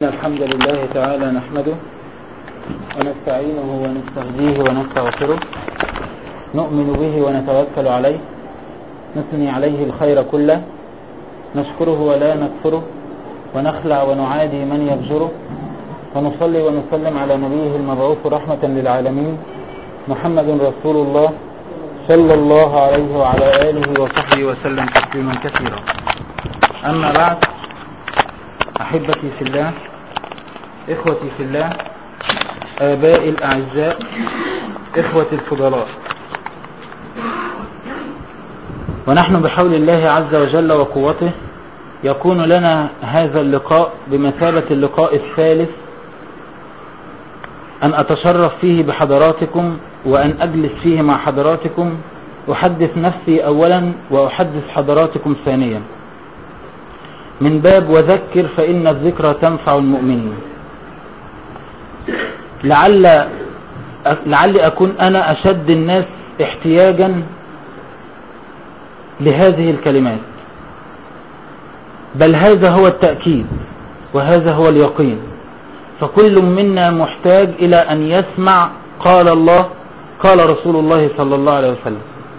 الحمد لله تعالى نحمده ونستعينه ونستهديه ونستغفره نؤمن به ونتوكل عليه نثني عليه الخير كله نشكره ولا نكفره ونخلع ونعادي من يفجره ونصلي ونسلم على نبيه المبعوث رحمة للعالمين محمد رسول الله صلى الله عليه وعلى آله وصحبه وسلم تسليما كثيرا أما بعد أحبتي في الله إخوتي في الله آبائي الأعزاء إخوتي الفضلاء ونحن بحول الله عز وجل وقوته يكون لنا هذا اللقاء بمثابة اللقاء الثالث أن أتشرف فيه بحضراتكم وأن أجلس فيه مع حضراتكم أحدث نفسي أولا وأحدث حضراتكم ثانيا من باب وذكر فإن الذكرى تنفع المؤمنين لعل لعلي أكون أنا أشد الناس احتياجا لهذه الكلمات بل هذا هو التأكيد وهذا هو اليقين فكل منا محتاج إلى أن يسمع قال الله قال رسول الله صلى الله عليه وسلم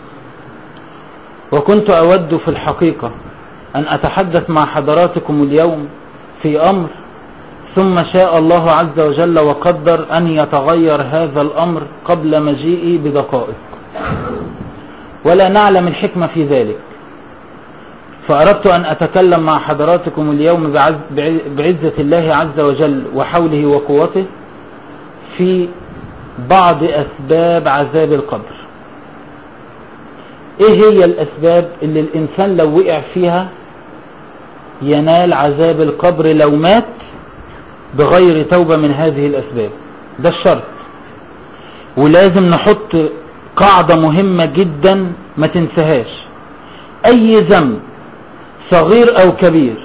وكنت أود في الحقيقة أن أتحدث مع حضراتكم اليوم في أمر ثم شاء الله عز وجل وقدر أن يتغير هذا الأمر قبل مجيئي بدقائق ولا نعلم الحكمة في ذلك فأردت أن أتكلم مع حضراتكم اليوم بعزة الله عز وجل وحوله وقوته في بعض أسباب عذاب القبر ايه هي الاسباب اللي الانسان لو وقع فيها ينال عذاب القبر لو مات بغير توبة من هذه الاسباب ده الشرط ولازم نحط قاعدة مهمة جدا ما تنسهاش اي ذنب صغير او كبير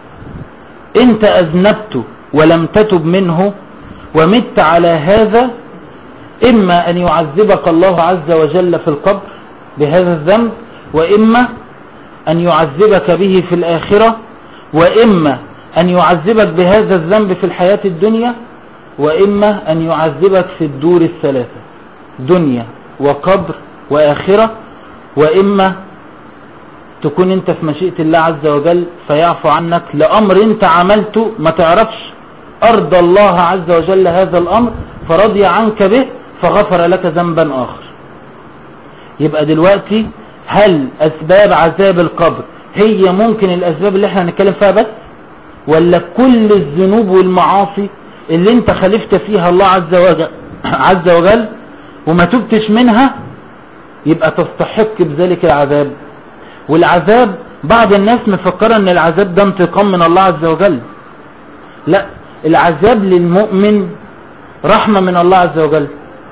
انت اذنبته ولم تتب منه ومت على هذا اما ان يعذبك الله عز وجل في القبر بهذا الذنب وإما أن يعذبك به في الآخرة وإما أن يعذبك بهذا الذنب في الحياة الدنيا وإما أن يعذبك في الدور الثلاثة دنيا وقبر وآخرة وإما تكون انت في مشيئة الله عز وجل فيعفو عنك لأمر انت عملته ما تعرفش أرضى الله عز وجل هذا الأمر فرضي عنك به فغفر لك ذنبا آخر يبقى دلوقتي هل اسباب عذاب القبر هي ممكن الاسباب اللي احنا هنتكلم فيها بس ولا كل الذنوب والمعاصي اللي انت خالفت فيها الله عز وجل عز وجل وما تبتش منها يبقى تستحق بذلك العذاب والعذاب بعض الناس مفكرة ان العذاب ده انتقام من الله عز وجل لا العذاب للمؤمن رحمة من الله عز وجل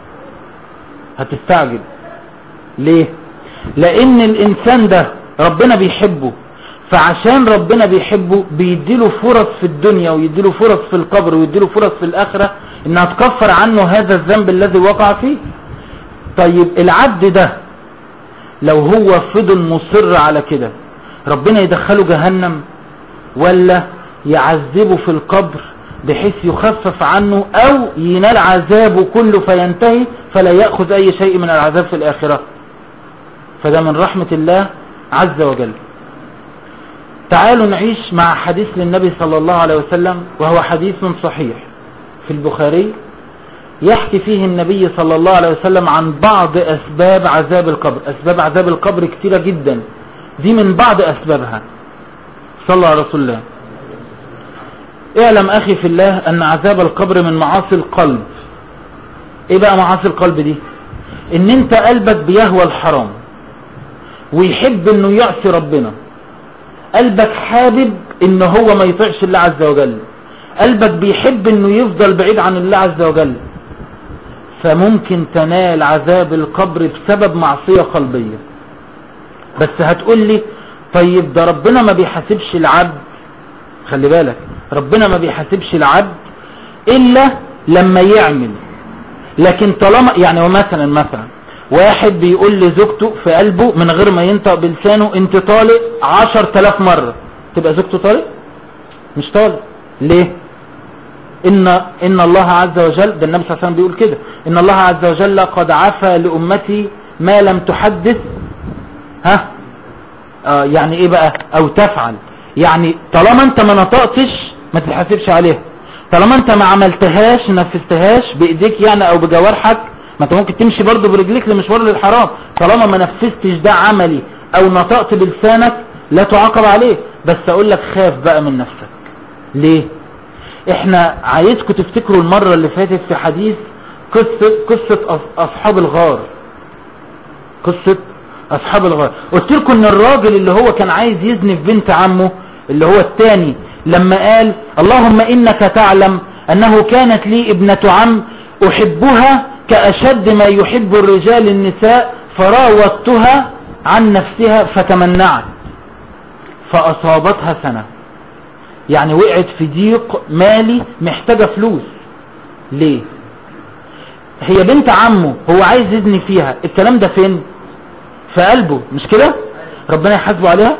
هتستعجب ليه لان الانسان ده ربنا بيحبه فعشان ربنا بيحبه بيديله فرص في الدنيا ويديله فرص في القبر ويديله فرص في الاخرة انها تكفر عنه هذا الذنب الذي وقع فيه طيب العبد ده لو هو فضل مصر على كده ربنا يدخله جهنم ولا يعذبه في القبر بحيث يخفف عنه او ينال عذابه كله فينتهي فلا يأخذ اي شيء من العذاب في الاخرة فده من رحمة الله عز وجل تعالوا نعيش مع حديث للنبي صلى الله عليه وسلم وهو حديث صحيح في البخاري يحكي فيه النبي صلى الله عليه وسلم عن بعض أسباب عذاب القبر أسباب عذاب القبر كتيرة جدا دي من بعض أسبابها صلى على رسول الله اعلم أخي في الله أن عذاب القبر من معاصي القلب ايه بقى معاصي القلب دي ان انت قلبك بيهوى الحرام ويحب انه يعصي ربنا قلبك حابب ان هو ما يطيعش الله عز وجل قلبك بيحب انه يفضل بعيد عن الله عز وجل فممكن تنال عذاب القبر بسبب معصية قلبية بس هتقول لي طيب ده ربنا ما بيحاسبش العبد خلي بالك ربنا ما بيحاسبش العبد الا لما يعمل لكن طالما يعني مثلا مثلا واحد بيقول لزوجته في قلبه من غير ما ينطق بلسانه انت طالق عشر تلاف مرة تبقى زوجته طالق مش طالق ليه إن, إن الله عز وجل ده النبي صلى الله عليه وسلم بيقول كده إن الله عز وجل قد عفى لأمتي ما لم تحدث ها آه يعني ايه بقى او تفعل يعني طالما انت ما نطقتش ما تتحاسبش عليها طالما انت ما عملتهاش نفذتهاش بايديك يعني او بجوارحك ما انت ممكن تمشي برضو برجليك لمشوار للحرام طالما ما نفذتش ده عملي او نطقت بلسانك لا تعاقب عليه بس اقول لك خاف بقى من نفسك ليه احنا عايزكم تفتكروا المرة اللي فاتت في حديث قصة, قصة أص- اصحاب الغار قصة اصحاب الغار قلت لكم ان الراجل اللي هو كان عايز يزني في بنت عمه اللي هو التاني لما قال اللهم انك تعلم انه كانت لي ابنة عم احبها كاشد ما يحب الرجال النساء فراودتها عن نفسها فتمنعت فاصابتها سنة يعني وقعت في ضيق مالي محتاجة فلوس ليه هي بنت عمه هو عايز يزني فيها الكلام ده فين في قلبه مش كده ربنا يحاسبه عليها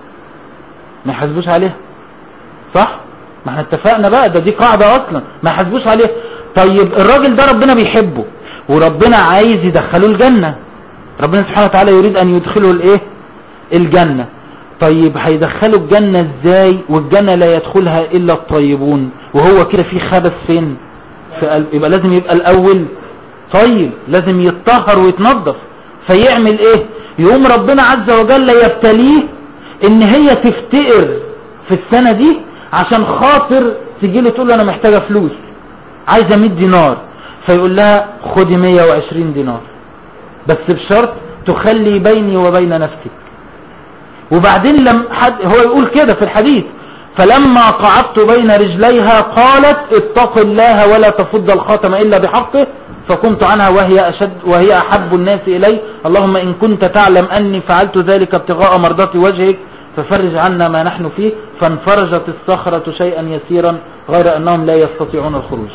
ما يحاسبوش عليها صح ما احنا اتفقنا بقى ده دي قاعدة اصلا ما يحاسبوش عليها طيب الراجل ده ربنا بيحبه وربنا عايز يدخله الجنة ربنا سبحانه وتعالى يريد ان يدخله الايه الجنة طيب هيدخله الجنة ازاي والجنة لا يدخلها الا الطيبون وهو كده في خبث فين في قلب يبقى لازم يبقى الاول طيب لازم يتطهر ويتنظف فيعمل ايه يقوم ربنا عز وجل يبتليه ان هي تفتقر في السنة دي عشان خاطر تجيله تقول له انا محتاجة فلوس عايزة 100 دينار فيقول لها خدي 120 دينار بس بشرط تخلي بيني وبين نفسك وبعدين لم حد هو يقول كده في الحديث فلما قعدت بين رجليها قالت اتق الله ولا تفض الخاتم إلا بحقه فقمت عنها وهي أشد وهي أحب الناس إلي اللهم إن كنت تعلم أني فعلت ذلك ابتغاء مرضات وجهك ففرج عنا ما نحن فيه فانفرجت الصخرة شيئا يسيرا غير أنهم لا يستطيعون الخروج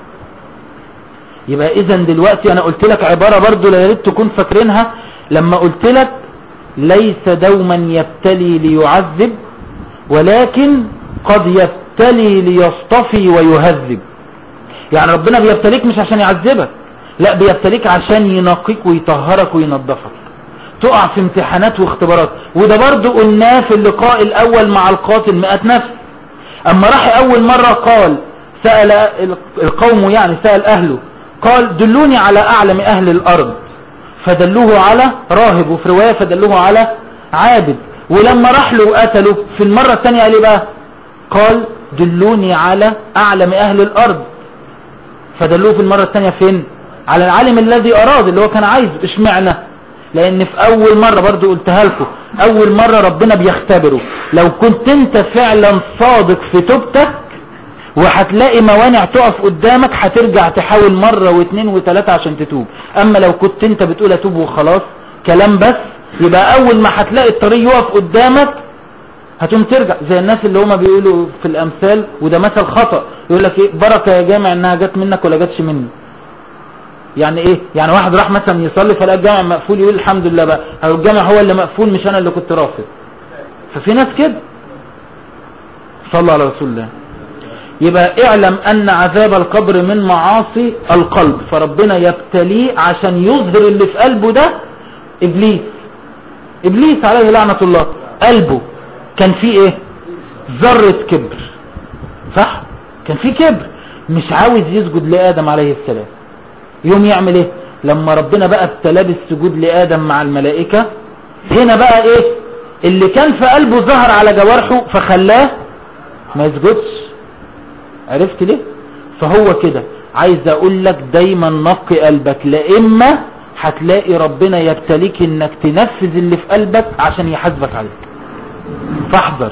يبقى إذا دلوقتي أنا قلت لك عبارة برضو لا يريد تكون فاكرينها لما قلت لك ليس دوما يبتلي ليعذب ولكن قد يبتلي ليصطفي ويهذب يعني ربنا بيبتليك مش عشان يعذبك لا بيبتليك عشان ينقيك ويطهرك وينظفك تقع في امتحانات واختبارات وده برضو قلناه في اللقاء الاول مع القاتل مئة نفس اما راح اول مرة قال سأل القوم يعني سأل اهله قال دلوني على اعلم اهل الارض فدلوه على راهب وفي رواية فدلوه على عابد ولما راح له وقتله في المرة الثانية قال ايه بقى قال دلوني على اعلم اهل الارض فدلوه في المرة الثانية فين على العالم الذي اراد اللي هو كان عايز اشمعنى لان في اول مرة برضو قلتها لكم اول مرة ربنا بيختبره لو كنت انت فعلا صادق في توبتك وهتلاقي موانع تقف قدامك هترجع تحاول مرة واثنين وثلاثة عشان تتوب اما لو كنت انت بتقول اتوب وخلاص كلام بس يبقى اول ما هتلاقي الطريق يقف قدامك هتقوم ترجع زي الناس اللي هما بيقولوا في الامثال وده مثل خطأ يقول لك ايه بركة يا جامع انها جت منك ولا جاتش مني يعني ايه يعني واحد راح مثلا يصلي فلقى الجامع مقفول يقول الحمد لله بقى او الجامع هو اللي مقفول مش انا اللي كنت رافض ففي ناس كده صلى على رسول الله يبقى اعلم ان عذاب القبر من معاصي القلب فربنا يبتليه عشان يظهر اللي في قلبه ده ابليس ابليس عليه لعنة الله قلبه كان فيه ايه ذرة كبر صح كان فيه كبر مش عاوز يسجد لآدم عليه السلام يوم يعمل ايه لما ربنا بقى ابتلاه بالسجود لآدم مع الملائكة هنا بقى ايه اللي كان في قلبه ظهر على جوارحه فخلاه ما يسجدش عرفت ليه فهو كده عايز اقول لك دايما نقي قلبك لا اما هتلاقي ربنا يبتليك انك تنفذ اللي في قلبك عشان يحاسبك عليه فاحذر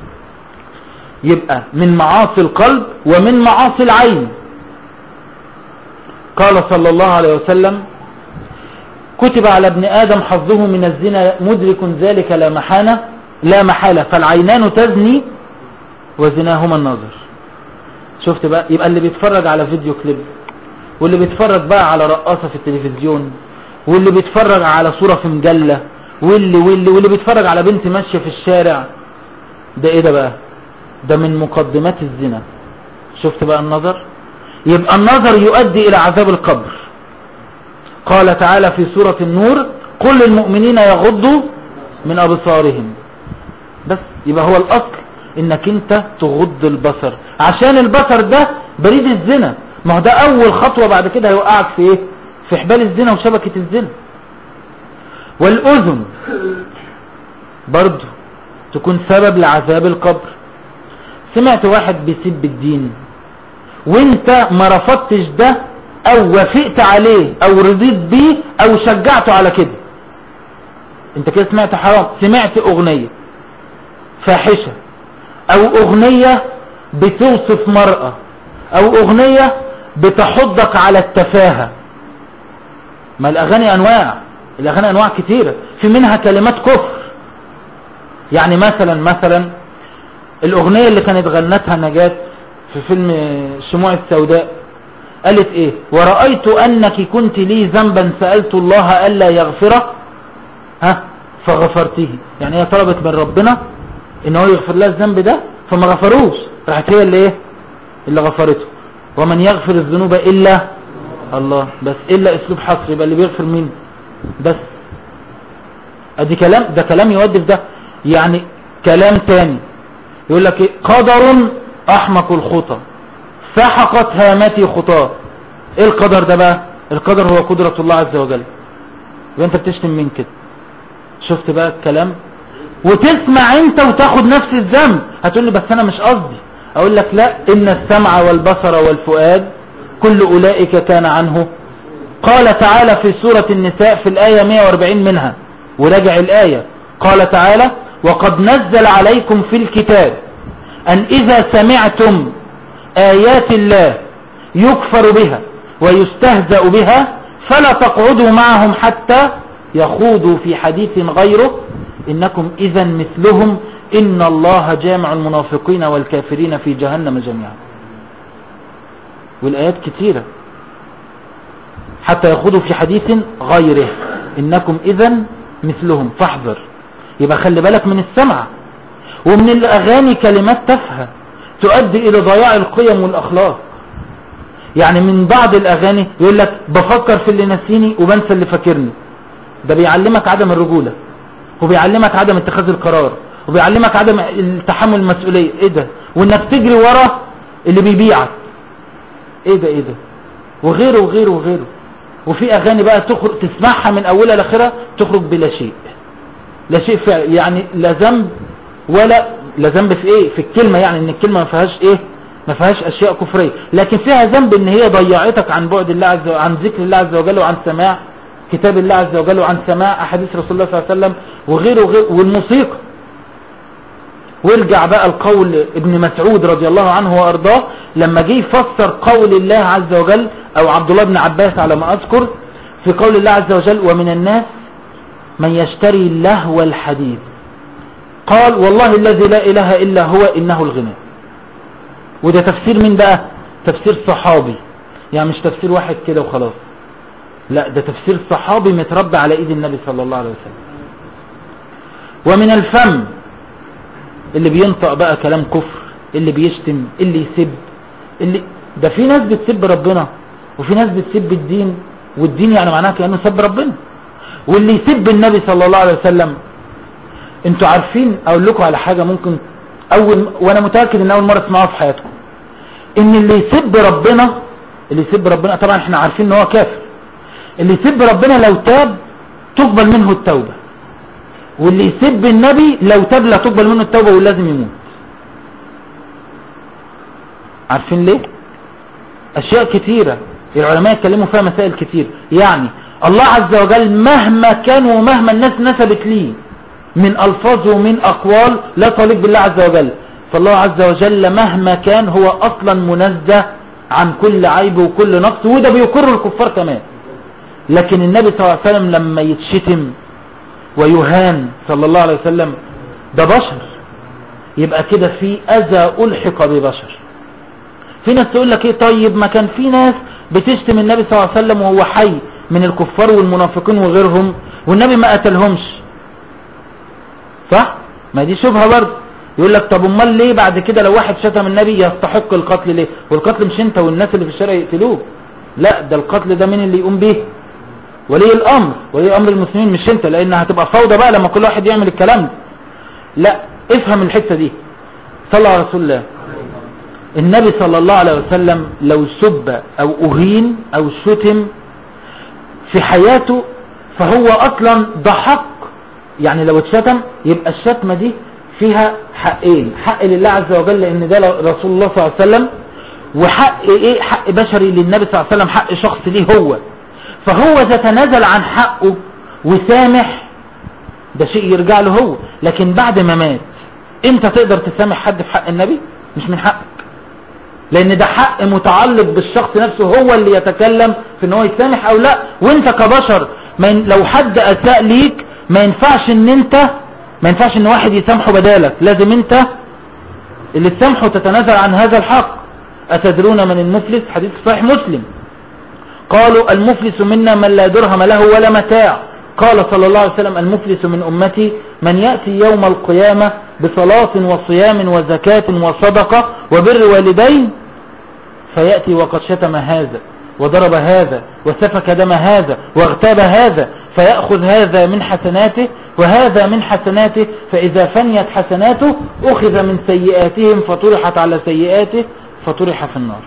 يبقى من معاصي القلب ومن معاصي العين قال صلى الله عليه وسلم كتب على ابن آدم حظه من الزنا مدرك ذلك لا محالة لا محالة فالعينان تزني وزناهما النظر شفت بقى يبقى اللي بيتفرج على فيديو كليب واللي بيتفرج بقى على رقاصة في التلفزيون واللي بيتفرج على صورة في مجلة واللي واللي واللي بيتفرج على بنت ماشية في الشارع ده ايه ده بقى ده من مقدمات الزنا شفت بقى النظر يبقى النظر يؤدي الى عذاب القبر قال تعالى في سورة النور قل للمؤمنين يغضوا من ابصارهم بس يبقى هو الاصل انك انت تغض البصر عشان البصر ده بريد الزنا ما هو ده اول خطوة بعد كده هيوقعك في ايه في حبال الزنا وشبكة الزنا والاذن برضو تكون سبب لعذاب القبر سمعت واحد بيسب الدين وانت ما رفضتش ده او وافقت عليه او رضيت بيه او شجعته على كده انت كده سمعت حرام سمعت اغنية فاحشة او اغنية بتوصف مرأة او اغنية بتحضك على التفاهة ما الاغاني انواع الاغاني انواع كتيرة في منها كلمات كفر يعني مثلا مثلا الاغنية اللي كانت غنتها نجاة في فيلم الشموع السوداء قالت ايه ورأيت انك كنت لي ذنبا سألت الله ألا يغفره ها فغفرته يعني هي طلبت من ربنا ان هو يغفر لها الذنب ده فما غفروش راحت هي اللي ايه اللي غفرته ومن يغفر الذنوب الا الله بس الا اسلوب حصر يبقى اللي بيغفر مين بس ادي كلام ده كلام يودي في ده يعني كلام تاني يقول لك ايه قدر احمق الخطى سحقت هامتي خطاه ايه القدر ده بقى القدر هو قدرة الله عز وجل يبقى انت بتشتم من كده شفت بقى الكلام وتسمع انت وتاخد نفس الذنب هتقول لي بس انا مش قصدي اقول لك لا ان السمع والبصر والفؤاد كل اولئك كان عنه قال تعالى في سورة النساء في الآية 140 منها وراجع الآية قال تعالى وقد نزل عليكم في الكتاب أن إذا سمعتم آيات الله يكفر بها ويستهزأ بها فلا تقعدوا معهم حتى يخوضوا في حديث غيره إنكم إذا مثلهم إن الله جامع المنافقين والكافرين في جهنم جميعا والآيات كثيرة حتى يخوضوا في حديث غيره إنكم إذا مثلهم فاحذر يبقى خلي بالك من السمع ومن الأغاني كلمات تافهه تؤدي إلى ضياع القيم والأخلاق يعني من بعض الأغاني يقول لك بفكر في اللي نسيني وبنسى اللي فاكرني ده بيعلمك عدم الرجولة وبيعلمك عدم اتخاذ القرار وبيعلمك عدم التحمل المسؤولية ايه ده وانك تجري ورا اللي بيبيعك ايه ده ايه ده وغيره وغيره وغيره وفي اغاني بقى تخرج تسمعها من اولها لاخرها تخرج بلا شيء لا شيء فعل يعني لا ذنب ولا لا ذنب في ايه في الكلمة يعني ان الكلمة ما فيهاش ايه ما فيهاش اشياء كفرية لكن فيها ذنب ان هي ضيعتك عن بعد الله عز وجل عن ذكر الله عز وجل وعن سماع كتاب الله عز وجل وعن سماع احاديث رسول الله صلى الله عليه وسلم وغيره وغيره والموسيقى وارجع بقى القول ابن مسعود رضي الله عنه وارضاه لما جه يفسر قول الله عز وجل او عبد الله بن عباس على ما اذكر في قول الله عز وجل ومن الناس من يشتري اللهو الحديث قال والله الذي لا اله الا هو انه الغنى وده تفسير مين بقى تفسير صحابي يعني مش تفسير واحد كده وخلاص لا ده تفسير صحابي متربى على ايد النبي صلى الله عليه وسلم ومن الفم اللي بينطق بقى كلام كفر اللي بيشتم اللي يسب اللي ده في ناس بتسب ربنا وفي ناس بتسب الدين والدين يعني معناها كأنه سب ربنا واللي يسب النبي صلى الله عليه وسلم انتوا عارفين اقول لكم على حاجة ممكن اول وانا متأكد ان اول مرة تسمعوها في حياتكم ان اللي يسب ربنا اللي يسب ربنا طبعا احنا عارفين ان هو كافر اللي يسب ربنا لو تاب تقبل منه التوبة واللي يسب النبي لو تاب لا تقبل منه التوبة ولازم يموت عارفين ليه اشياء كتيرة العلماء يتكلموا فيها مسائل كتير يعني الله عز وجل مهما كان ومهما الناس نسبت ليه من الفاظ ومن اقوال لا تليق بالله عز وجل فالله عز وجل مهما كان هو اصلا منزه عن كل عيب وكل نقص وده بيقر الكفار كمان لكن النبي صلى الله عليه وسلم لما يتشتم ويهان صلى الله عليه وسلم ده بشر يبقى كده في اذى الحق ببشر في ناس تقول لك ايه طيب ما كان في ناس بتشتم النبي صلى الله عليه وسلم وهو حي من الكفار والمنافقين وغيرهم والنبي ما قتلهمش صح ما دي شبهة برضه يقول لك طب امال ليه بعد كده لو واحد شتم النبي يستحق القتل ليه والقتل مش انت والناس اللي في الشارع يقتلوه لا ده القتل ده مين اللي يقوم به ولي الامر ولي امر المسلمين مش انت لان هتبقى فوضى بقى لما كل واحد يعمل الكلام ده لا افهم الحتة دي صلى على رسول الله النبي صلى الله عليه وسلم لو سب او اهين او شتم في حياته فهو اصلا ده حق يعني لو اتشتم يبقى الشتمة دي فيها حقين حق لله عز وجل لان ده رسول الله صلى الله عليه وسلم وحق ايه حق بشري للنبي صلى الله عليه وسلم حق شخص ليه هو فهو تتنازل عن حقه وسامح ده شيء يرجع له هو لكن بعد ما مات انت تقدر تسامح حد في حق النبي مش من حقك لان ده حق متعلق بالشخص نفسه هو اللي يتكلم في ان هو يسامح او لا وانت كبشر ما ين... لو حد اساء ليك ما ينفعش ان انت ما ينفعش ان واحد يسامحه بدالك لازم انت اللي تسامحه تتنازل عن هذا الحق اتدرون من المفلس حديث صحيح مسلم قالوا المفلس منا من لا درهم له ولا متاع قال صلى الله عليه وسلم المفلس من أمتي من يأتي يوم القيامة بصلاة وصيام وزكاة وصدقة وبر والدين فيأتي وقد شتم هذا وضرب هذا وسفك دم هذا واغتاب هذا فيأخذ هذا من حسناته وهذا من حسناته فإذا فنيت حسناته أخذ من سيئاتهم فطرحت على سيئاته فطرح في النار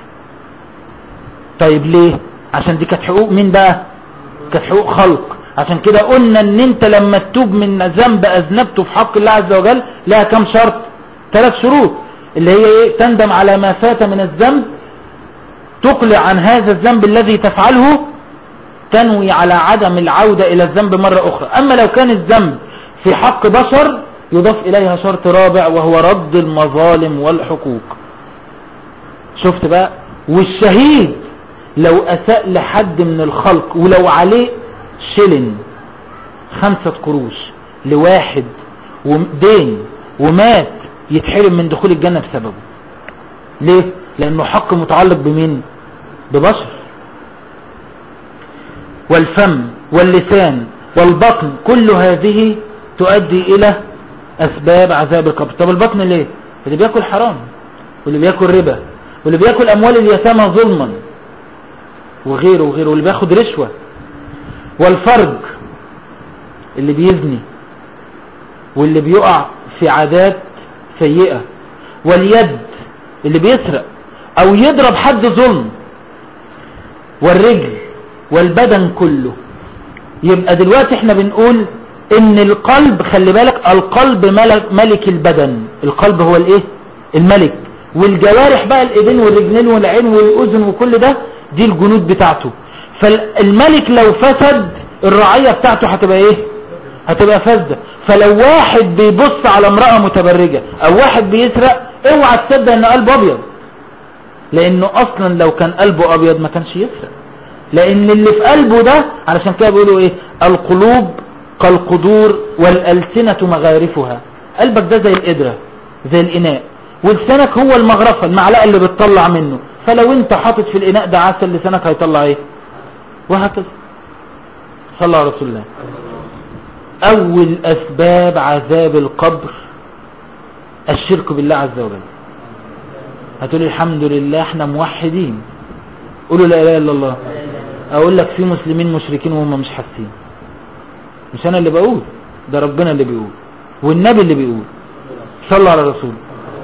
طيب ليه عشان دي كانت حقوق مين بقى كانت حقوق خلق عشان كده قلنا ان انت لما تتوب من ذنب اذنبته في حق الله عز وجل لها كم شرط ثلاث شروط اللي هي ايه تندم على ما فات من الذنب تقلع عن هذا الذنب الذي تفعله تنوي على عدم العودة الى الذنب مرة اخرى اما لو كان الذنب في حق بشر يضاف اليها شرط رابع وهو رد المظالم والحقوق شفت بقى والشهيد لو اساء لحد من الخلق ولو عليه شلن خمسة قروش لواحد ودين ومات يتحرم من دخول الجنة بسببه ليه لانه حق متعلق بمين ببشر والفم واللسان والبطن كل هذه تؤدي الى اسباب عذاب القبر طب البطن ليه اللي بياكل حرام واللي بياكل ربا واللي بياكل اموال اليتامى ظلما وغيره وغيره واللي بياخد رشوة والفرج اللي بيزني واللي بيقع في عادات سيئة واليد اللي بيسرق او يضرب حد ظلم والرجل والبدن كله يبقى دلوقتي احنا بنقول ان القلب خلي بالك القلب ملك, ملك البدن القلب هو الايه الملك والجوارح بقى الايدين والرجلين والعين والاذن وكل ده دي الجنود بتاعته فالملك لو فسد الرعية بتاعته هتبقى ايه هتبقى فاسدة فلو واحد بيبص على امرأة متبرجة او واحد بيسرق اوعى تصدق ان قلبه ابيض لانه اصلا لو كان قلبه ابيض ما كانش يسرق لان اللي في قلبه ده علشان كده بيقولوا ايه القلوب كالقدور والالسنة مغارفها قلبك ده زي القدرة زي الاناء ولسانك هو المغرفة المعلقة اللي بتطلع منه فلو انت حاطط في الاناء ده عسل لسانك هيطلع ايه وهكذا صلى على رسول الله اول اسباب عذاب القبر الشرك بالله عز وجل هتقولي الحمد لله احنا موحدين قولوا لا اله الا الله اقول لك في مسلمين مشركين وهم مش حاسين مش انا اللي بقول ده ربنا اللي بيقول والنبي اللي بيقول صلى على الرسول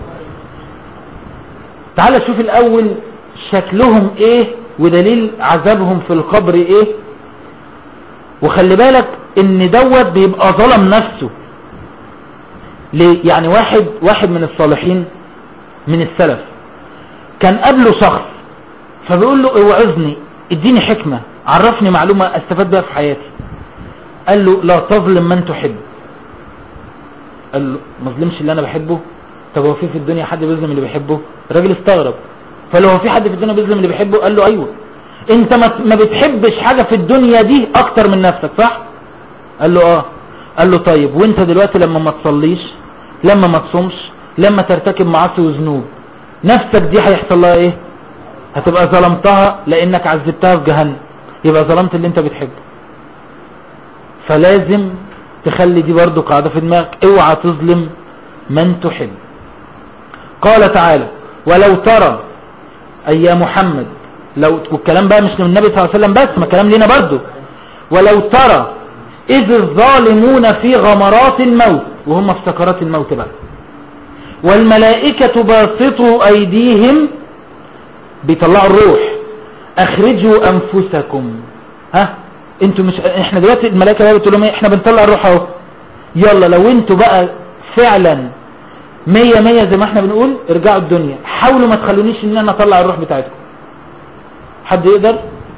تعال شوف الاول شكلهم ايه ودليل عذابهم في القبر ايه وخلي بالك ان دوت بيبقى ظلم نفسه ليه يعني واحد واحد من الصالحين من السلف كان قبله شخص فبيقول له اوعظني اديني حكمة عرفني معلومة استفاد بها في حياتي قال له لا تظلم من تحب قال له ما ظلمش اللي انا بحبه طب هو في في الدنيا حد بيظلم اللي بيحبه الراجل استغرب فلو هو في حد في الدنيا بيظلم اللي بيحبه قال له ايوه انت ما بتحبش حاجة في الدنيا دي اكتر من نفسك صح قال له اه قال له طيب وانت دلوقتي لما ما تصليش لما ما تصومش لما ترتكب معاصي وذنوب نفسك دي هيحصل لها ايه هتبقى ظلمتها لانك عذبتها في جهنم يبقى ظلمت اللي انت بتحبه فلازم تخلي دي برضو قاعدة في دماغك اوعى تظلم من تحب قال تعالى ولو ترى أي يا محمد لو والكلام بقى مش للنبي صلى الله عليه وسلم بس ما كلام لنا برضه ولو ترى إذ الظالمون في غمرات الموت وهم في سكرات الموت بقى والملائكة باسطوا أيديهم بيطلعوا الروح أخرجوا أنفسكم ها انتوا مش احنا دلوقتي الملائكة بقى بتقول لهم ايه احنا بنطلع الروح اهو يلا لو انتوا بقى فعلا مية مية زي ما احنا بنقول ارجعوا الدنيا حاولوا ما تخلونيش ان انا اطلع الروح بتاعتكم حد يقدر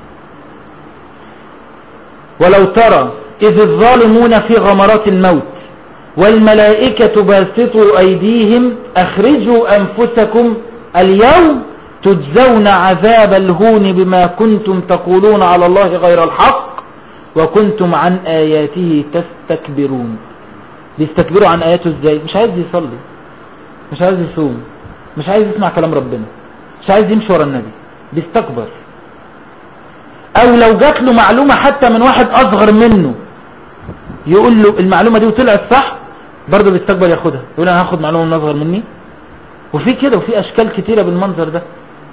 ولو ترى إذ الظالمون في غمرات الموت والملائكة باسطوا أيديهم أخرجوا أنفسكم اليوم تجزون عذاب الهون بما كنتم تقولون على الله غير الحق وكنتم عن آياته تستكبرون بيستكبروا عن آياته ازاي مش عايز يصلي مش عايز يصوم مش عايز يسمع كلام ربنا مش عايز يمشي ورا النبي بيستكبر او لو جات له معلومة حتى من واحد اصغر منه يقول له المعلومة دي وطلعت صح برضه بيستكبر ياخدها يقول انا هاخد معلومة من اصغر مني وفي كده وفي اشكال كتيرة بالمنظر ده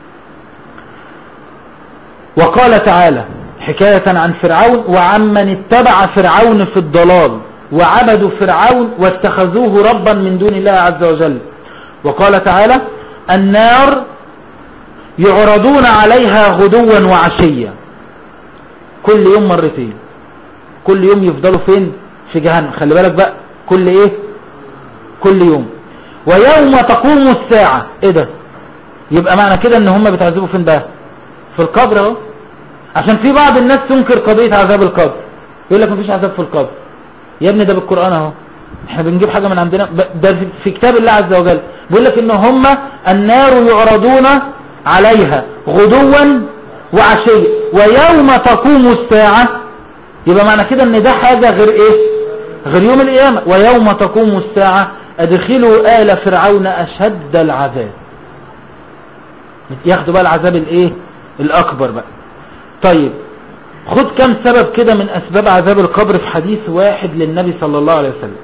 وقال تعالى حكاية عن فرعون وعمن اتبع فرعون في الضلال وعبدوا فرعون واتخذوه ربا من دون الله عز وجل وقال تعالى النار يعرضون عليها غدوا وعشيا كل يوم مرتين كل يوم يفضلوا فين في جهنم خلي بالك بقى كل ايه كل يوم ويوم تقوم الساعة ايه ده يبقى معنى كده ان هم بتعذبوا فين بقى في القبر اهو عشان في بعض الناس تنكر قضية عذاب القبر يقول لك مفيش عذاب في القبر يا ابني ده بالقرآن اهو احنا بنجيب حاجة من عندنا ده في كتاب الله عز وجل بيقول لك ان هم النار يعرضون عليها غدوا وعشيا ويوم تقوم الساعة يبقى معنى كده ان ده حاجة غير ايه غير يوم القيامة ويوم تقوم الساعة ادخلوا آل فرعون اشد العذاب ياخدوا بقى العذاب الايه الاكبر بقى طيب خد كم سبب كده من اسباب عذاب القبر في حديث واحد للنبي صلى الله عليه وسلم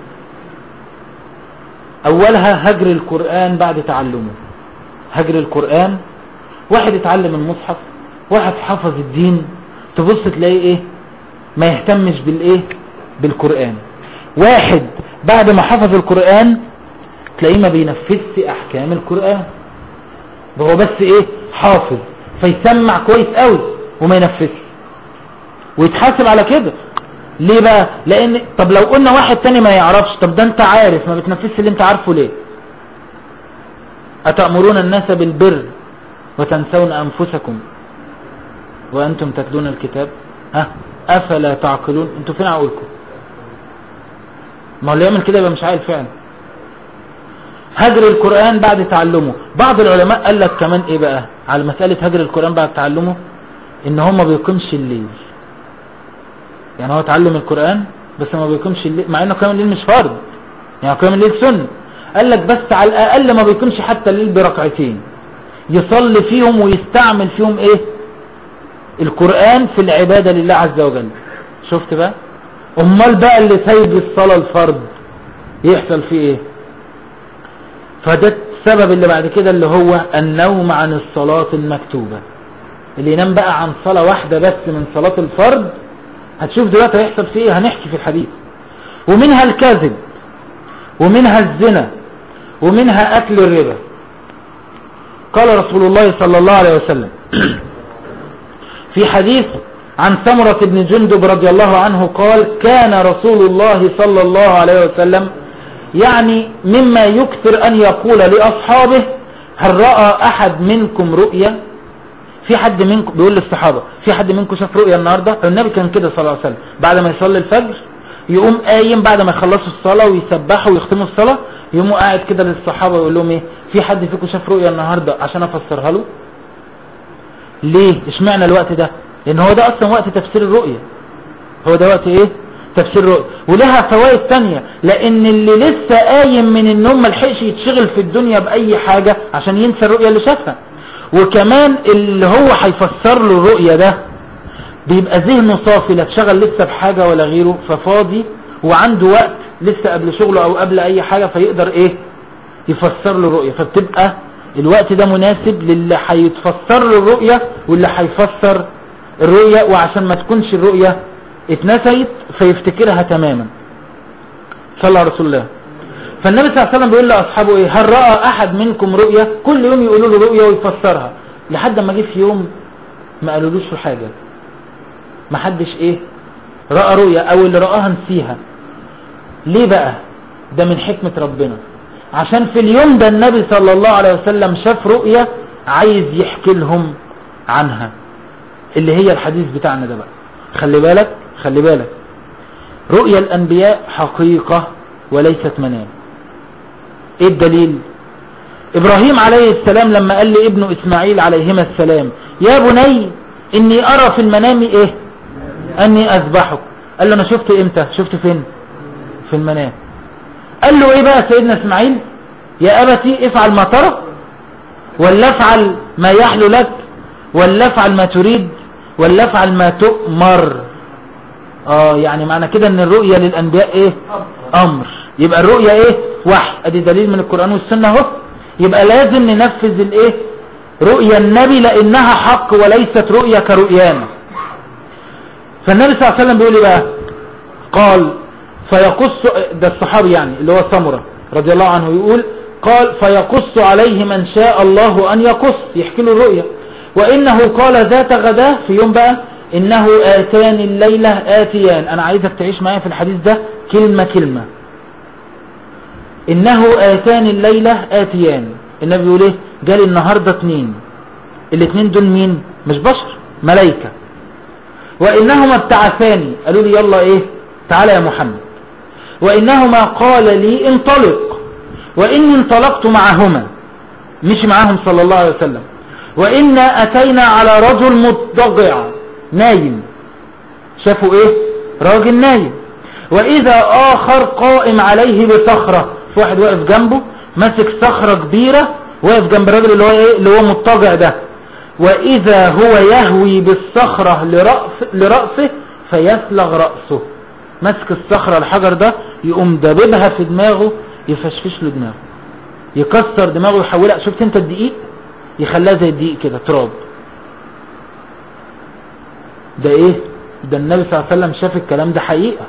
اولها هجر القرآن بعد تعلمه هجر القرآن واحد اتعلم المصحف واحد حفظ الدين تبص تلاقيه ايه ما يهتمش بالايه بالقرآن واحد بعد ما حفظ القرآن تلاقيه ما بينفذش احكام القرآن هو بس ايه حافظ فيسمع كويس قوي وما ينفذش ويتحاسب على كده ليه بقى لان طب لو قلنا واحد تاني ما يعرفش طب ده انت عارف ما بتنفذش اللي انت عارفه ليه اتأمرون الناس بالبر وتنسون انفسكم وانتم تتلون الكتاب ها افلا تعقلون انتوا فين عقولكم ما هو اللي يعمل كده يبقى مش عارف فعلا هجر القرآن بعد تعلمه بعض العلماء قال لك كمان ايه بقى على مسألة هجر القرآن بعد تعلمه ان هو ما بيقيمش الليل يعني هو اتعلم القرآن بس ما بيقيمش الليل مع انه قيام الليل مش فرض يعني قيام الليل سنة قال لك بس على الاقل ما بيقيمش حتى الليل بركعتين يصلي فيهم ويستعمل فيهم ايه القرآن في العبادة لله عز وجل شفت بقى امال بقى اللي سايب الصلاة الفرض يحصل فيه ايه فده السبب اللي بعد كده اللي هو النوم عن الصلاة المكتوبة اللي ينام بقى عن صلاة واحدة بس من صلاة الفرض هتشوف دلوقتي هيحصل فيه ايه هنحكي في الحديث ومنها الكذب ومنها الزنا ومنها اكل الربا قال رسول الله صلى الله عليه وسلم في حديث عن ثمرة بن جندب رضي الله عنه قال كان رسول الله صلى الله عليه وسلم يعني مما يكثر أن يقول لأصحابه هل رأى أحد منكم رؤيا في حد منكم بيقول للصحابة في حد منكم شاف رؤيا النهاردة النبي كان كده صلى الله عليه وسلم بعد ما يصلي الفجر يقوم قايم بعد ما يخلصوا الصلاة ويسبحوا ويختموا الصلاة يقوموا قاعد كده للصحابة ويقول لهم ايه في حد فيكم شاف رؤيا النهاردة عشان افسرها له ليه اشمعنى الوقت ده لان هو ده اصلا وقت تفسير الرؤيا هو ده وقت ايه تفسير الرؤيا ولها فوائد تانية لان اللي لسه قايم من النوم ملحقش يتشغل في الدنيا باي حاجة عشان ينسى الرؤيا اللي شافها وكمان اللي هو هيفسر له الرؤيا ده بيبقى ذهنه صافي لا اتشغل لسه بحاجة ولا غيره ففاضي وعنده وقت لسه قبل شغله او قبل اي حاجة فيقدر ايه يفسر له الرؤية فبتبقى الوقت ده مناسب للي هيتفسر له الرؤية واللي هيفسر الرؤية وعشان ما تكونش الرؤية اتنسيت فيفتكرها تماما صلى على رسول الله فالنبي صلى الله عليه وسلم بيقول لأصحابه ايه هل رأى أحد منكم رؤية كل يوم يقولوا له رؤية ويفسرها لحد ما جه في يوم ما قالولوش في حاجة ما حدش ايه رأى رؤية او اللي رآها نسيها ليه بقى ده من حكمة ربنا عشان في اليوم ده النبي صلى الله عليه وسلم شاف رؤية عايز يحكي لهم عنها اللي هي الحديث بتاعنا ده بقى خلي بالك خلي بالك رؤيا الأنبياء حقيقة وليست منام ايه الدليل ابراهيم عليه السلام لما قال لابنه اسماعيل عليهما السلام يا بني اني ارى في المنام ايه اني اذبحك قال له انا شفت امتى شفت فين في المنام قال له ايه بقى سيدنا اسماعيل يا ابتي افعل ما ترى ولا افعل ما يحلو لك ولا افعل ما تريد ولا افعل ما تؤمر اه يعني معنى كده ان الرؤية للانبياء ايه امر يبقى الرؤية ايه وحي ادي دليل من القرآن والسنة اهو يبقى لازم ننفذ الايه رؤيا النبي لانها حق وليست رؤيا كرؤيانا فالنبي صلى الله عليه وسلم بيقول ايه بقى قال فيقص ده الصحابي يعني اللي هو سمرة رضي الله عنه يقول قال فيقص عليه من شاء الله ان يقص يحكي له الرؤيا وانه قال ذات غداه في يوم بقى انه اتاني الليلة اتيان انا عايزك تعيش معايا في الحديث ده كلمة كلمة انه اتاني الليلة اتيان النبي بيقول ايه جالي النهاردة اتنين الاتنين دول مين مش بشر ملايكة وانهما ابتعثاني قالوا لي يلا ايه تعالى يا محمد وانهما قال لي انطلق واني انطلقت معهما مش معهم صلى الله عليه وسلم وإنا أتينا على رجل مضطجع نايم شافوا ايه راجل نايم وإذا آخر قائم عليه بصخرة في واحد واقف جنبه ماسك صخرة كبيرة واقف جنب الراجل اللي هو ايه اللي هو مضطجع ده وإذا هو يهوي بالصخرة لرأس لرأسه فيسلغ رأسه ماسك الصخرة الحجر ده يقوم دببها في دماغه يفشفش له دماغه يكسر دماغه يحولها شفت انت الدقيق يخليها زي الدقيق كده تراب ده ايه ده النبي صلى الله عليه وسلم شاف الكلام ده حقيقة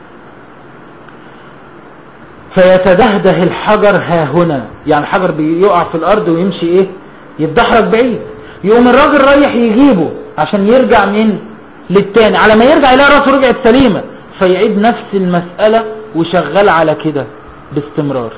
فيتدهده الحجر ها هنا يعني الحجر بيقع في الارض ويمشي ايه يتدحرج بعيد يقوم الراجل رايح يجيبه عشان يرجع من للتاني على ما يرجع يلاقي راسه رجعت سليمة فيعيد نفس المسألة وشغال على كده باستمرار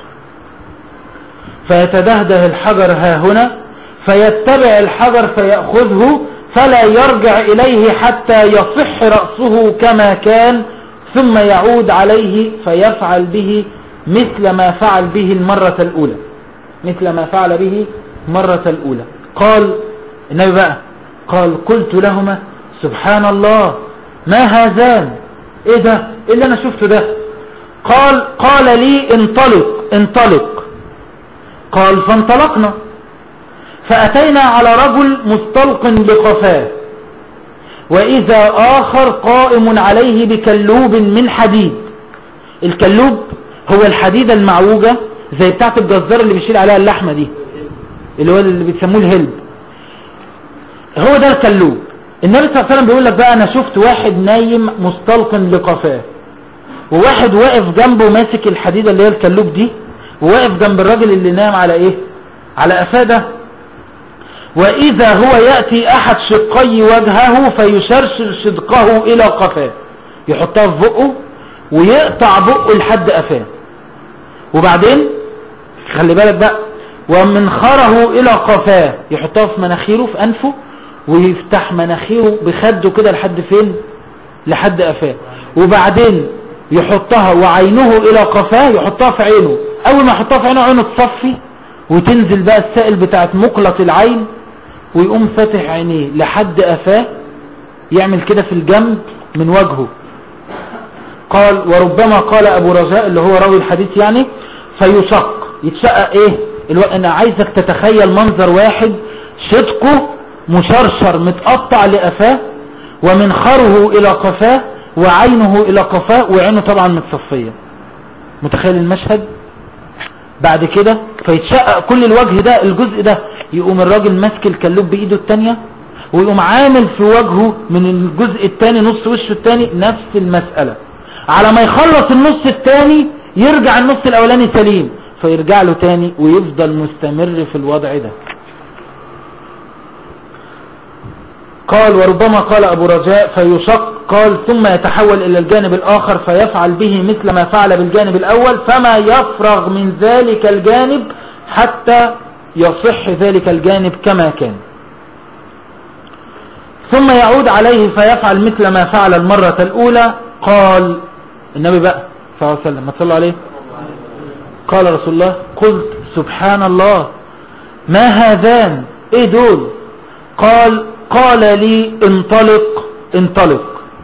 فيتدهده الحجر ها هنا فيتبع الحجر فيأخذه فلا يرجع إليه حتى يصح رأسه كما كان ثم يعود عليه فيفعل به مثل ما فعل به المرة الأولى مثل ما فعل به مرة الأولى قال النبي بقى قال قلت لهما سبحان الله ما هذان ايه ده ايه اللي انا شفته ده قال قال لي انطلق انطلق قال فانطلقنا فأتينا على رجل مستلق بقفاه وإذا آخر قائم عليه بكلوب من حديد الكلوب هو الحديدة المعوجة زي بتاعت الجزار اللي بيشيل عليها اللحمة دي اللي هو اللي بيسموه الهلب هو ده الكلوب النبي صلى الله عليه وسلم بيقول لك بقى انا شفت واحد نايم مستلق لقفاه وواحد واقف جنبه ماسك الحديدة اللي هي الكلوب دي وواقف جنب الراجل اللي نام على ايه على قفاه ده وإذا هو يأتي أحد شقي وجهه فيشرشر شدقه إلى قفاه يحطها في بقه ويقطع بقه لحد قفاه وبعدين خلي بالك بقى ومنخره إلى قفاه يحطها في مناخيره في أنفه ويفتح مناخيره بخده كده لحد فين لحد قفاه وبعدين يحطها وعينه إلى قفاه يحطها في عينه أول ما يحطها في عينه عينه تصفي وتنزل بقى السائل بتاعت مقلة العين ويقوم فاتح عينيه لحد قفاه يعمل كده في الجنب من وجهه قال وربما قال ابو رجاء اللي هو راوي الحديث يعني فيشق يتشقق ايه الو... انا عايزك تتخيل منظر واحد شدقه مشرشر متقطع لقفاه ومنخره الى قفاه وعينه الى قفاه وعينه طبعا متصفية متخيل المشهد بعد كده فيتشقق كل الوجه ده الجزء ده يقوم الراجل ماسك الكلوب بايده التانية ويقوم عامل في وجهه من الجزء التاني نص وشه التاني نفس المسألة على ما يخلص النص التاني يرجع النص الاولاني سليم فيرجع له تاني ويفضل مستمر في الوضع ده قال وربما قال أبو رجاء فيشق قال ثم يتحول إلى الجانب الآخر فيفعل به مثل ما فعل بالجانب الأول فما يفرغ من ذلك الجانب حتى يصح ذلك الجانب كما كان ثم يعود عليه فيفعل مثل ما فعل المرة الأولى قال النبي بقى صلى الله عليه وسلم ما تصلوا عليه قال رسول الله قلت سبحان الله ما هذان ايه دول قال قال لي انطلق انطلق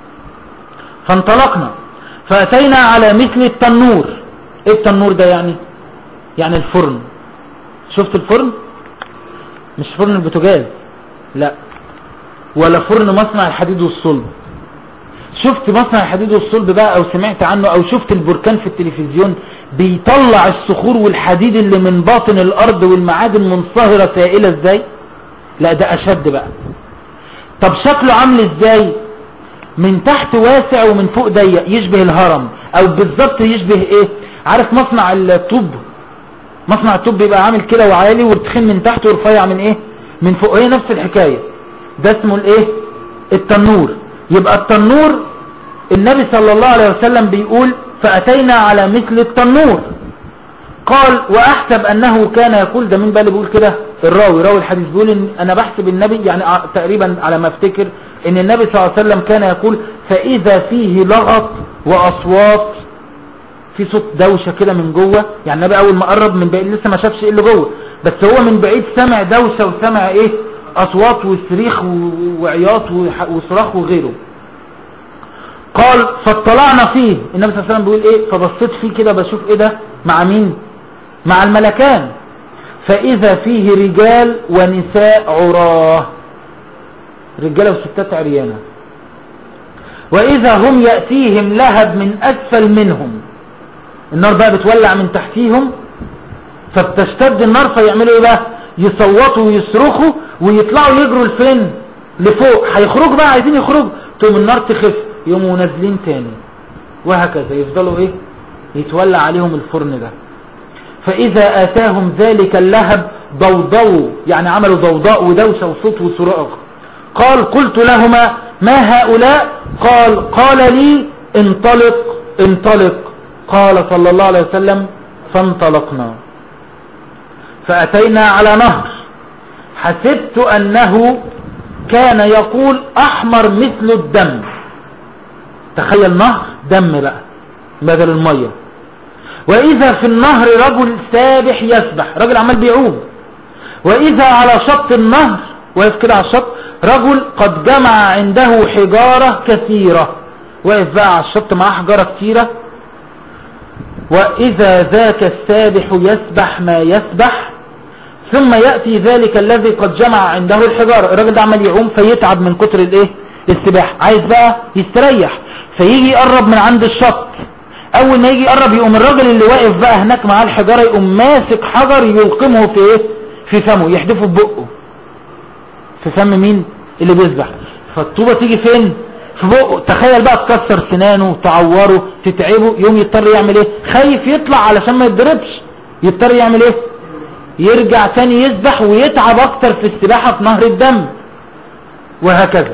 فانطلقنا فأتينا على مثل التنور ايه التنور ده يعني يعني الفرن شفت الفرن مش فرن البوتاجاز لا ولا فرن مصنع الحديد والصلب شفت مصنع الحديد والصلب بقى او سمعت عنه او شفت البركان في التلفزيون بيطلع الصخور والحديد اللي من باطن الارض والمعادن منصهرة سائلة ازاي لا ده اشد بقى طب شكله عامل ازاي من تحت واسع ومن فوق ضيق يشبه الهرم او بالظبط يشبه ايه عارف مصنع الطوب مصنع الطوب بيبقى عامل كده وعالي وتخين من تحت ورفيع من ايه من فوق هي نفس الحكاية ده اسمه الايه التنور يبقى التنور النبي صلى الله عليه وسلم بيقول فأتينا على مثل التنور قال وأحسب أنه كان يقول ده مين بقى اللي بيقول كده الراوي راوي الحديث بيقول إن أنا بحسب النبي يعني تقريبا على ما افتكر إن النبي صلى الله عليه وسلم كان يقول فإذا فيه لغط وأصوات في صوت دوشة كده من جوه يعني النبي أول ما قرب من بعيد لسه ما شافش إيه اللي جوه بس هو من بعيد سمع دوشة وسمع إيه أصوات وصريخ وعياط وصراخ وغيره قال فاطلعنا فيه النبي صلى الله عليه وسلم بيقول ايه فبصيت فيه كده بشوف ايه ده مع مين مع الملكان فاذا فيه رجال ونساء عراه رجاله وستات عريانه واذا هم ياتيهم لهب من اسفل منهم النار بقى بتولع من تحتيهم فبتشتد النار فيعملوا ايه بقى يصوتوا ويصرخوا ويطلعوا يجروا لفين لفوق هيخرجوا بقى عايزين يخرجوا تقوم النار تخف يقوموا نازلين تاني وهكذا يفضلوا ايه يتولى عليهم الفرن ده فاذا اتاهم ذلك اللهب ضوضوا يعني عملوا ضوضاء ودوشة وصوت وصراخ قال قلت لهما ما هؤلاء قال قال لي انطلق انطلق قال صلى الله عليه وسلم فانطلقنا فأتينا على نهر حسبت أنه كان يقول أحمر مثل الدم تخيل نهر دم بقى بدل المية وإذا في النهر رجل سابح يسبح رجل عمال بيعوم وإذا على شط النهر واقف كده على الشط رجل قد جمع عنده حجارة كثيرة واقف بقى على الشط معاه حجارة كثيرة وإذا ذاك السابح يسبح ما يسبح ثم يأتي ذلك الذي قد جمع عنده الحجارة الراجل ده عمال يعوم فيتعب من كتر الايه السباحة عايز بقى يستريح فيجي يقرب من عند الشط اول ما يجي يقرب يقوم الراجل اللي واقف بقى هناك معاه الحجارة يقوم ماسك حجر يلقمه في ايه في فمه يحدفه ببقه في فم مين اللي بيسبح فالطوبة تيجي فين في بقه تخيل بقى تكسر سنانه تعوره تتعبه يوم يضطر يعمل ايه خايف يطلع علشان ما يتضربش يضطر يعمل ايه يرجع تاني يسبح ويتعب اكتر في السباحة في نهر الدم وهكذا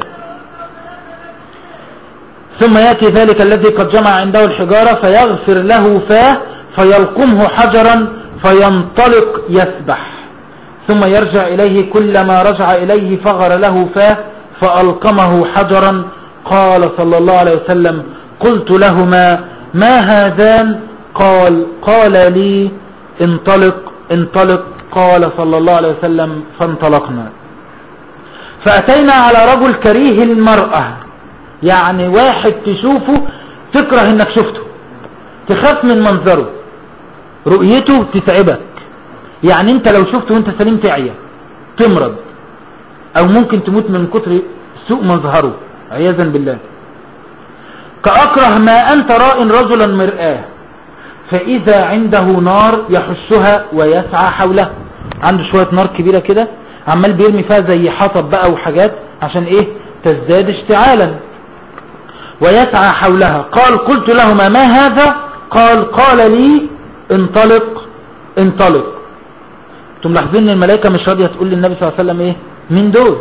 ثم يأتي ذلك الذي قد جمع عنده الحجارة فيغفر له فاه فيلقمه حجرا فينطلق يسبح ثم يرجع إليه كلما رجع إليه فغر له فاه فألقمه حجرا قال صلى الله عليه وسلم قلت لهما ما هذان قال قال لي انطلق انطلق قال صلى الله عليه وسلم فانطلقنا فأتينا على رجل كريه المرأة يعني واحد تشوفه تكره انك شفته تخاف من منظره رؤيته تتعبك يعني انت لو شفته وانت سليم تعيا تمرض او ممكن تموت من كتر سوء مظهره عياذا بالله كأكره ما أنت راء رجلا مرآه فإذا عنده نار يحشها ويسعى حولها عنده شوية نار كبيرة كده عمال بيرمي فيها زي حطب بقى وحاجات عشان ايه تزداد اشتعالا ويسعى حولها قال قلت لهما ما هذا قال قال لي انطلق انطلق انتم ملاحظين ان الملائكة مش راضية تقول للنبي صلى الله عليه وسلم ايه مين دول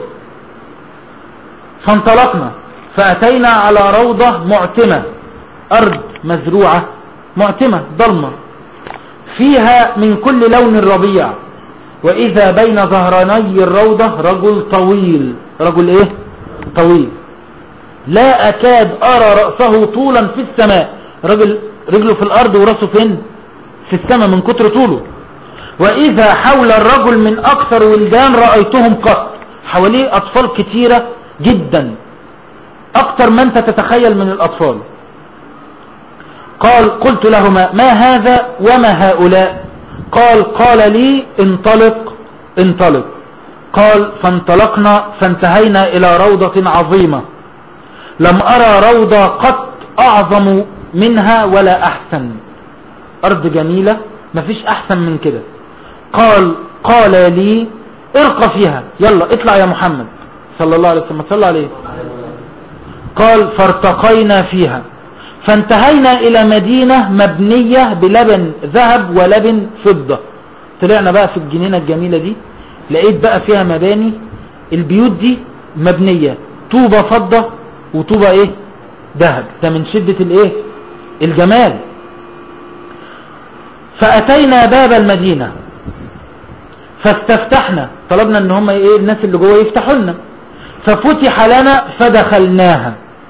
فانطلقنا فأتينا على روضة معتمة أرض مزروعة معتمة ضلمة فيها من كل لون الربيع وإذا بين ظهراني الروضة رجل طويل رجل إيه طويل لا أكاد أرى رأسه طولا في السماء رجل رجله في الأرض ورأسه فين في السماء من كتر طوله وإذا حول الرجل من أكثر ولدان رأيتهم قط حواليه أطفال كتيرة جدا أكثر ما أنت تتخيل من الأطفال قال قلت لهما ما هذا وما هؤلاء قال قال لي انطلق انطلق قال فانطلقنا فانتهينا إلى روضة عظيمة لم أرى روضة قط أعظم منها ولا أحسن أرض جميلة مفيش أحسن من كده قال قال لي ارقى فيها يلا اطلع يا محمد صلى الله عليه وسلم صلى عليه قال فارتقينا فيها فانتهينا إلى مدينة مبنية بلبن ذهب ولبن فضة طلعنا بقى في الجنينة الجميلة دي لقيت بقى فيها مباني البيوت دي مبنية طوبة فضة وطوبة ايه ذهب ده من شدة الايه الجمال فأتينا باب المدينة فاستفتحنا طلبنا ان هم ايه الناس اللي جوه يفتحوا لنا ففتح لنا فدخلناها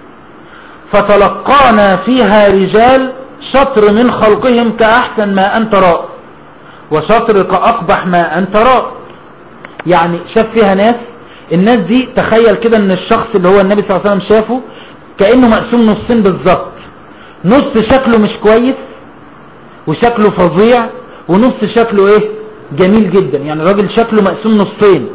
فتلقانا فيها رجال شطر من خلقهم كأحسن ما أنت راء وشطر كأقبح ما أنت راء يعني شاف فيها ناس الناس دي تخيل كده ان الشخص اللي هو النبي صلى الله عليه وسلم شافه كأنه مقسوم نصين بالظبط نص شكله مش كويس وشكله فظيع ونص شكله ايه جميل جدا يعني الراجل شكله مقسوم نصين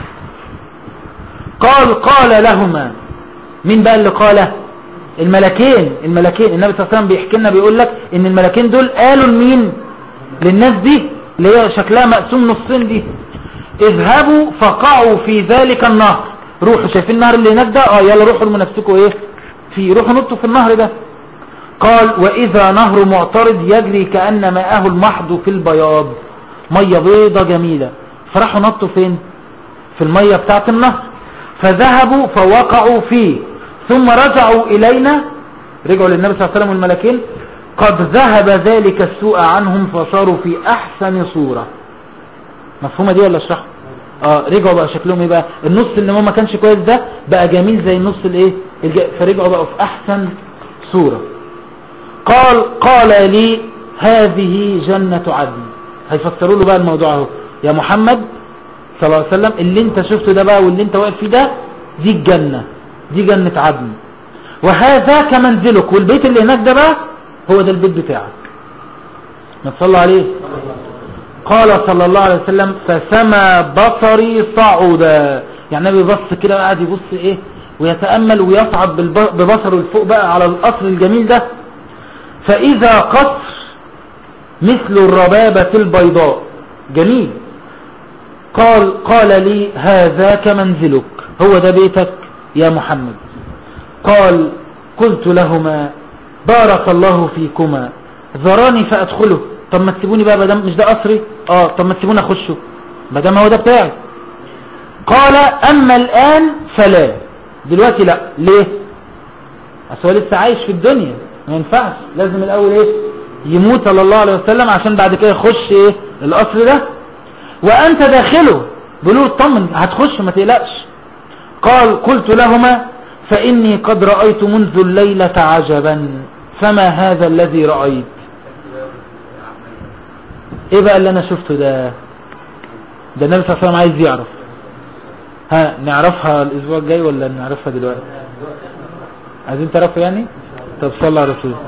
قال قال لهما مين بقى اللي قاله الملكين الملكين النبي صلى الله عليه وسلم بيحكي لنا بيقول لك ان الملكين دول قالوا لمين للناس دي اللي هي شكلها مقسوم نصين دي اذهبوا فقعوا في ذلك النهر روحوا شايفين النهر اللي هناك ده اه يلا روحوا لمنافسكم ايه في روحوا نطوا في النهر ده قال واذا نهر معترض يجري كأن ماءه المحض في البياض مية بيضة جميلة فراحوا نطوا فين في المية بتاعت النهر فذهبوا فوقعوا فيه ثم رجعوا إلينا رجعوا للنبي صلى الله عليه وسلم والملكين قد ذهب ذلك السوء عنهم فصاروا في أحسن صورة مفهومة دي ولا اشرحها اه رجعوا بقى شكلهم ايه بقى النص اللي هو ما كانش كويس ده بقى جميل زي النص الايه الج... فرجعوا بقى في احسن صورة قال قال لي هذه جنة عدن هيفسروا له بقى الموضوع اهو يا محمد صلى الله عليه وسلم اللي انت شفته ده بقى واللي انت واقف فيه ده دي الجنة دي جنة عدن وهذا كمنزلك والبيت اللي هناك ده بقى هو ده البيت بتاعك ما تصلى عليه قال صلى الله عليه وسلم فسما بصري صعودا يعني النبي بص كده قاعد يبص ايه ويتأمل ويصعد ببصره لفوق بقى على القصر الجميل ده فإذا قصر مثل الربابة البيضاء جميل قال قال لي هذاك منزلك هو ده بيتك يا محمد قال قلت لهما بارك الله فيكما ذراني فأدخله طب ما تسيبوني بقى مدام مش ده قصري اه طب ما تسيبوني اخشه مدام هو ده بتاعي قال اما الان فلا دلوقتي لا ليه اصل هو لسه عايش في الدنيا ما ينفعش لازم الاول ايه يموت صلى الله عليه وسلم عشان بعد كده يخش ايه القصر ده وانت داخله بيقولوا اطمن هتخش ما تقلقش قال قلت لهما فاني قد رايت منذ الليله عجبا فما هذا الذي رايت ايه بقى اللي انا شفته ده ده النبي صلى الله عليه وسلم عايز يعرف ها نعرفها الاسبوع الجاي ولا نعرفها دلوقتي عايزين تعرفوا يعني طب صلى على رسول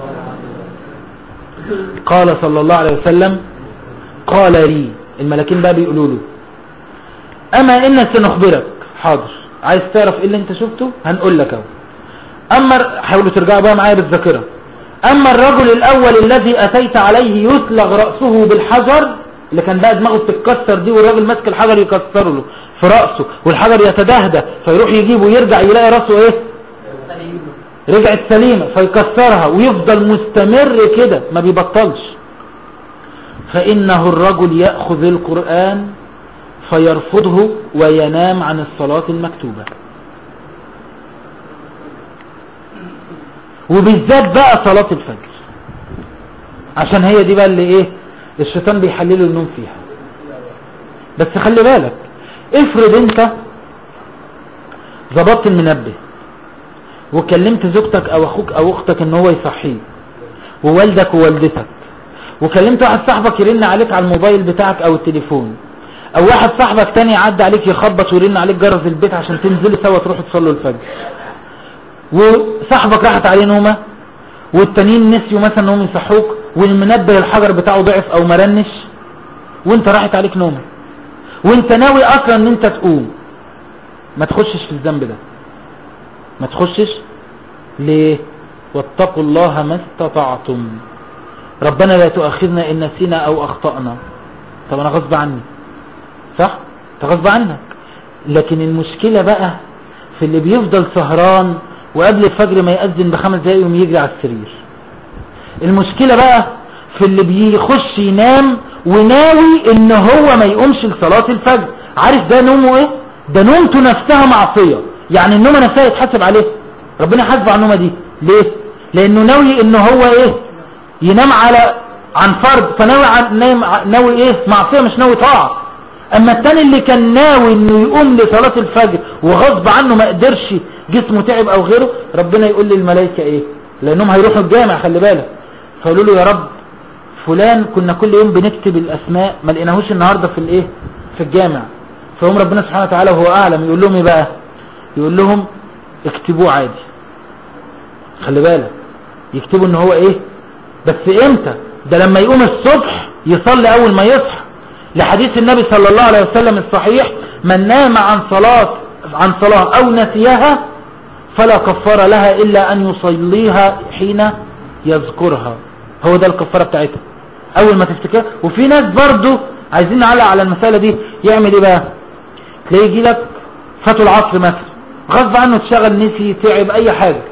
قال صلى الله عليه وسلم قال لي الملكين بقى بيقولوا له اما ان سنخبرك حاضر عايز تعرف ايه اللي انت شفته هنقول لك اهو اما حاولوا ترجعوا بقى معايا بالذاكره اما الرجل الاول الذي اتيت عليه يسلغ رأسه بالحجر اللي كان بقى دماغه بتتكسر دي والراجل ماسك الحجر يكسر له في رأسه والحجر يتدهدى فيروح يجيبه ويرجع يلاقي رأسه ايه رجعت سليمة فيكسرها ويفضل مستمر كده ما بيبطلش فإنه الرجل يأخذ القرآن فيرفضه وينام عن الصلاة المكتوبة وبالذات بقى صلاة الفجر عشان هي دي بقى اللي ايه الشيطان بيحلله النوم فيها بس خلي بالك افرض انت ظبطت المنبه وكلمت زوجتك او اخوك او اختك ان هو يصحيه ووالدك ووالدتك وكلمت واحد صاحبك يرن عليك على الموبايل بتاعك او التليفون او واحد صاحبك تاني يعدي عليك يخبط ويرن عليك جرس البيت عشان تنزلوا سوا تروحوا تصلوا الفجر وصاحبك راحت عليه نومه والتانيين نسيوا مثلا انهم يصحوك والمنبه الحجر بتاعه ضعف او مرنش وانت راحت عليك نومه وانت ناوي اصلا ان انت تقوم ما تخشش في الذنب ده ما تخشش ليه واتقوا الله ما استطعتم ربنا لا تؤاخذنا ان نسينا او اخطأنا طب انا غصب عني صح انت غصب عنك لكن المشكلة بقى في اللي بيفضل سهران وقبل الفجر ما يأذن بخمس دقايق يقوم يجري على السرير المشكلة بقى في اللي بيخش ينام وناوي ان هو ما يقومش لصلاة الفجر عارف ده نومه ايه ده نومته نفسها معصية يعني النومة نفسها يتحسب عليه ربنا حاسب على النومة دي ليه لانه ناوي ان هو ايه ينام على عن فرض فناوي عن نايم ناوي ايه معصية مش ناوي طاعة اما التاني اللي كان ناوي انه يقوم لصلاة الفجر وغصب عنه ما قدرش جسمه تعب او غيره ربنا يقول للملائكة ايه لانهم هيروحوا الجامع خلي بالك فيقولوا له يا رب فلان كنا كل يوم بنكتب الاسماء ما لقيناهوش النهاردة في الايه في الجامع فيقوم ربنا سبحانه وتعالى وهو اعلم يقول لهم ايه بقى يقول لهم اكتبوه عادي خلي بالك يكتبوا ان هو ايه بس امتى ده لما يقوم الصبح يصلي اول ما يصحى لحديث النبي صلى الله عليه وسلم الصحيح من نام عن صلاة عن صلاة او نسيها فلا كفر لها الا ان يصليها حين يذكرها هو ده الكفارة بتاعتها اول ما تفتكر وفي ناس برضو عايزين نعلق على المسألة دي يعمل ايه بقى تلاقيه يجي لك فاتوا العصر مثلا غصب عنه تشغل نسي تعب اي حاجة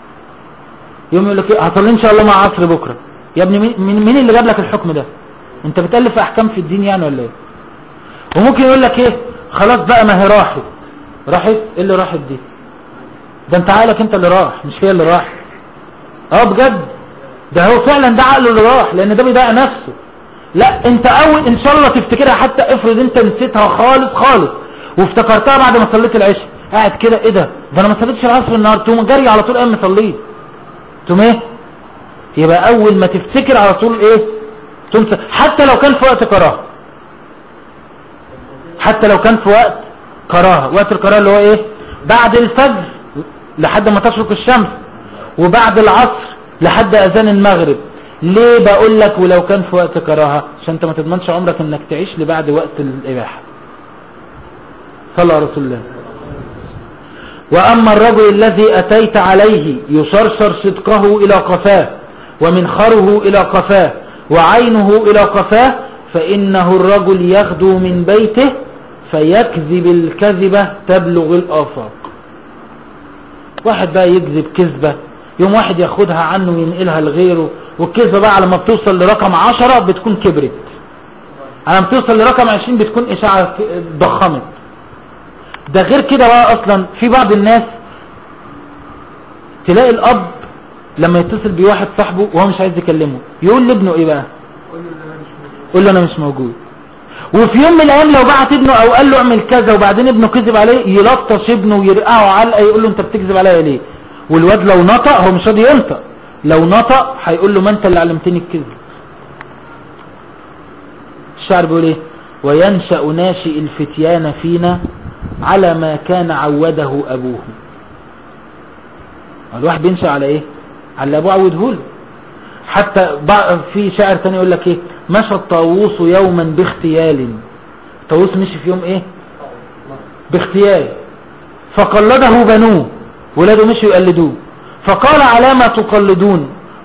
يوم يقول لك ايه هصلي ان شاء الله مع عصر بكرة يا ابني مين, مين اللي جاب لك الحكم ده انت بتألف احكام في الدين يعني ولا ايه وممكن يقول لك ايه خلاص بقى ما هي راحت راحت ايه اللي راحت دي ده انت عقلك انت اللي راح مش هي اللي راح اه بجد ده هو فعلا ده عقله اللي راح لان ده بيضيع نفسه لا انت اول ان شاء الله تفتكرها حتى افرض انت نسيتها خالص خالص وافتكرتها بعد ما صليت العشاء قاعد كده ايه ده ده انا ما صليتش العصر النهار تقوم جري على طول قام مصليه تقوم ايه يبقى اول ما تفتكر على طول ايه تقوم حتى لو كان في وقت كراهه حتى لو كان في وقت كراهه وقت الكراهه اللي هو ايه بعد الفجر لحد ما تشرق الشمس وبعد العصر لحد اذان المغرب ليه بقول لك ولو كان في وقت كراهه عشان انت ما تضمنش عمرك انك تعيش لبعد وقت الاباحه صلى على رسول الله واما الرجل الذي اتيت عليه يشرشر صدقه الى قفاه ومنخره الى قفاه وعينه الى قفاه فانه الرجل يغدو من بيته فيكذب الكذبة تبلغ الافاق واحد بقى يكذب كذبة يوم واحد ياخدها عنه وينقلها لغيره والكذبة بقى على ما بتوصل لرقم عشرة بتكون كبرت على ما بتوصل لرقم عشرين بتكون اشاعة ضخمت ده غير كده بقى اصلا في بعض الناس تلاقي الاب لما يتصل بواحد صاحبه وهو مش عايز يكلمه يقول لابنه ايه بقى قول له انا مش موجود وفي يوم من الايام لو بعت ابنه او قال له اعمل كذا وبعدين ابنه كذب عليه يلطش ابنه ويرقعه علقه يقول له انت بتكذب عليا ليه والواد لو نطق هو مش راضي ينطق لو نطق هيقول له ما انت اللي علمتني الكذب الشعر بيقول ايه وينشأ ناشئ الفتيان فينا على ما كان عوده ابوه الواحد بينشأ على ايه على اللي ابوه عوده له حتى في شاعر تاني يقول لك ايه مشى الطاووس يوما باختيال الطاووس مشي في يوم ايه باختيال فقلده بنوه ولاده مشوا يقلدوه فقال على ما تقلدون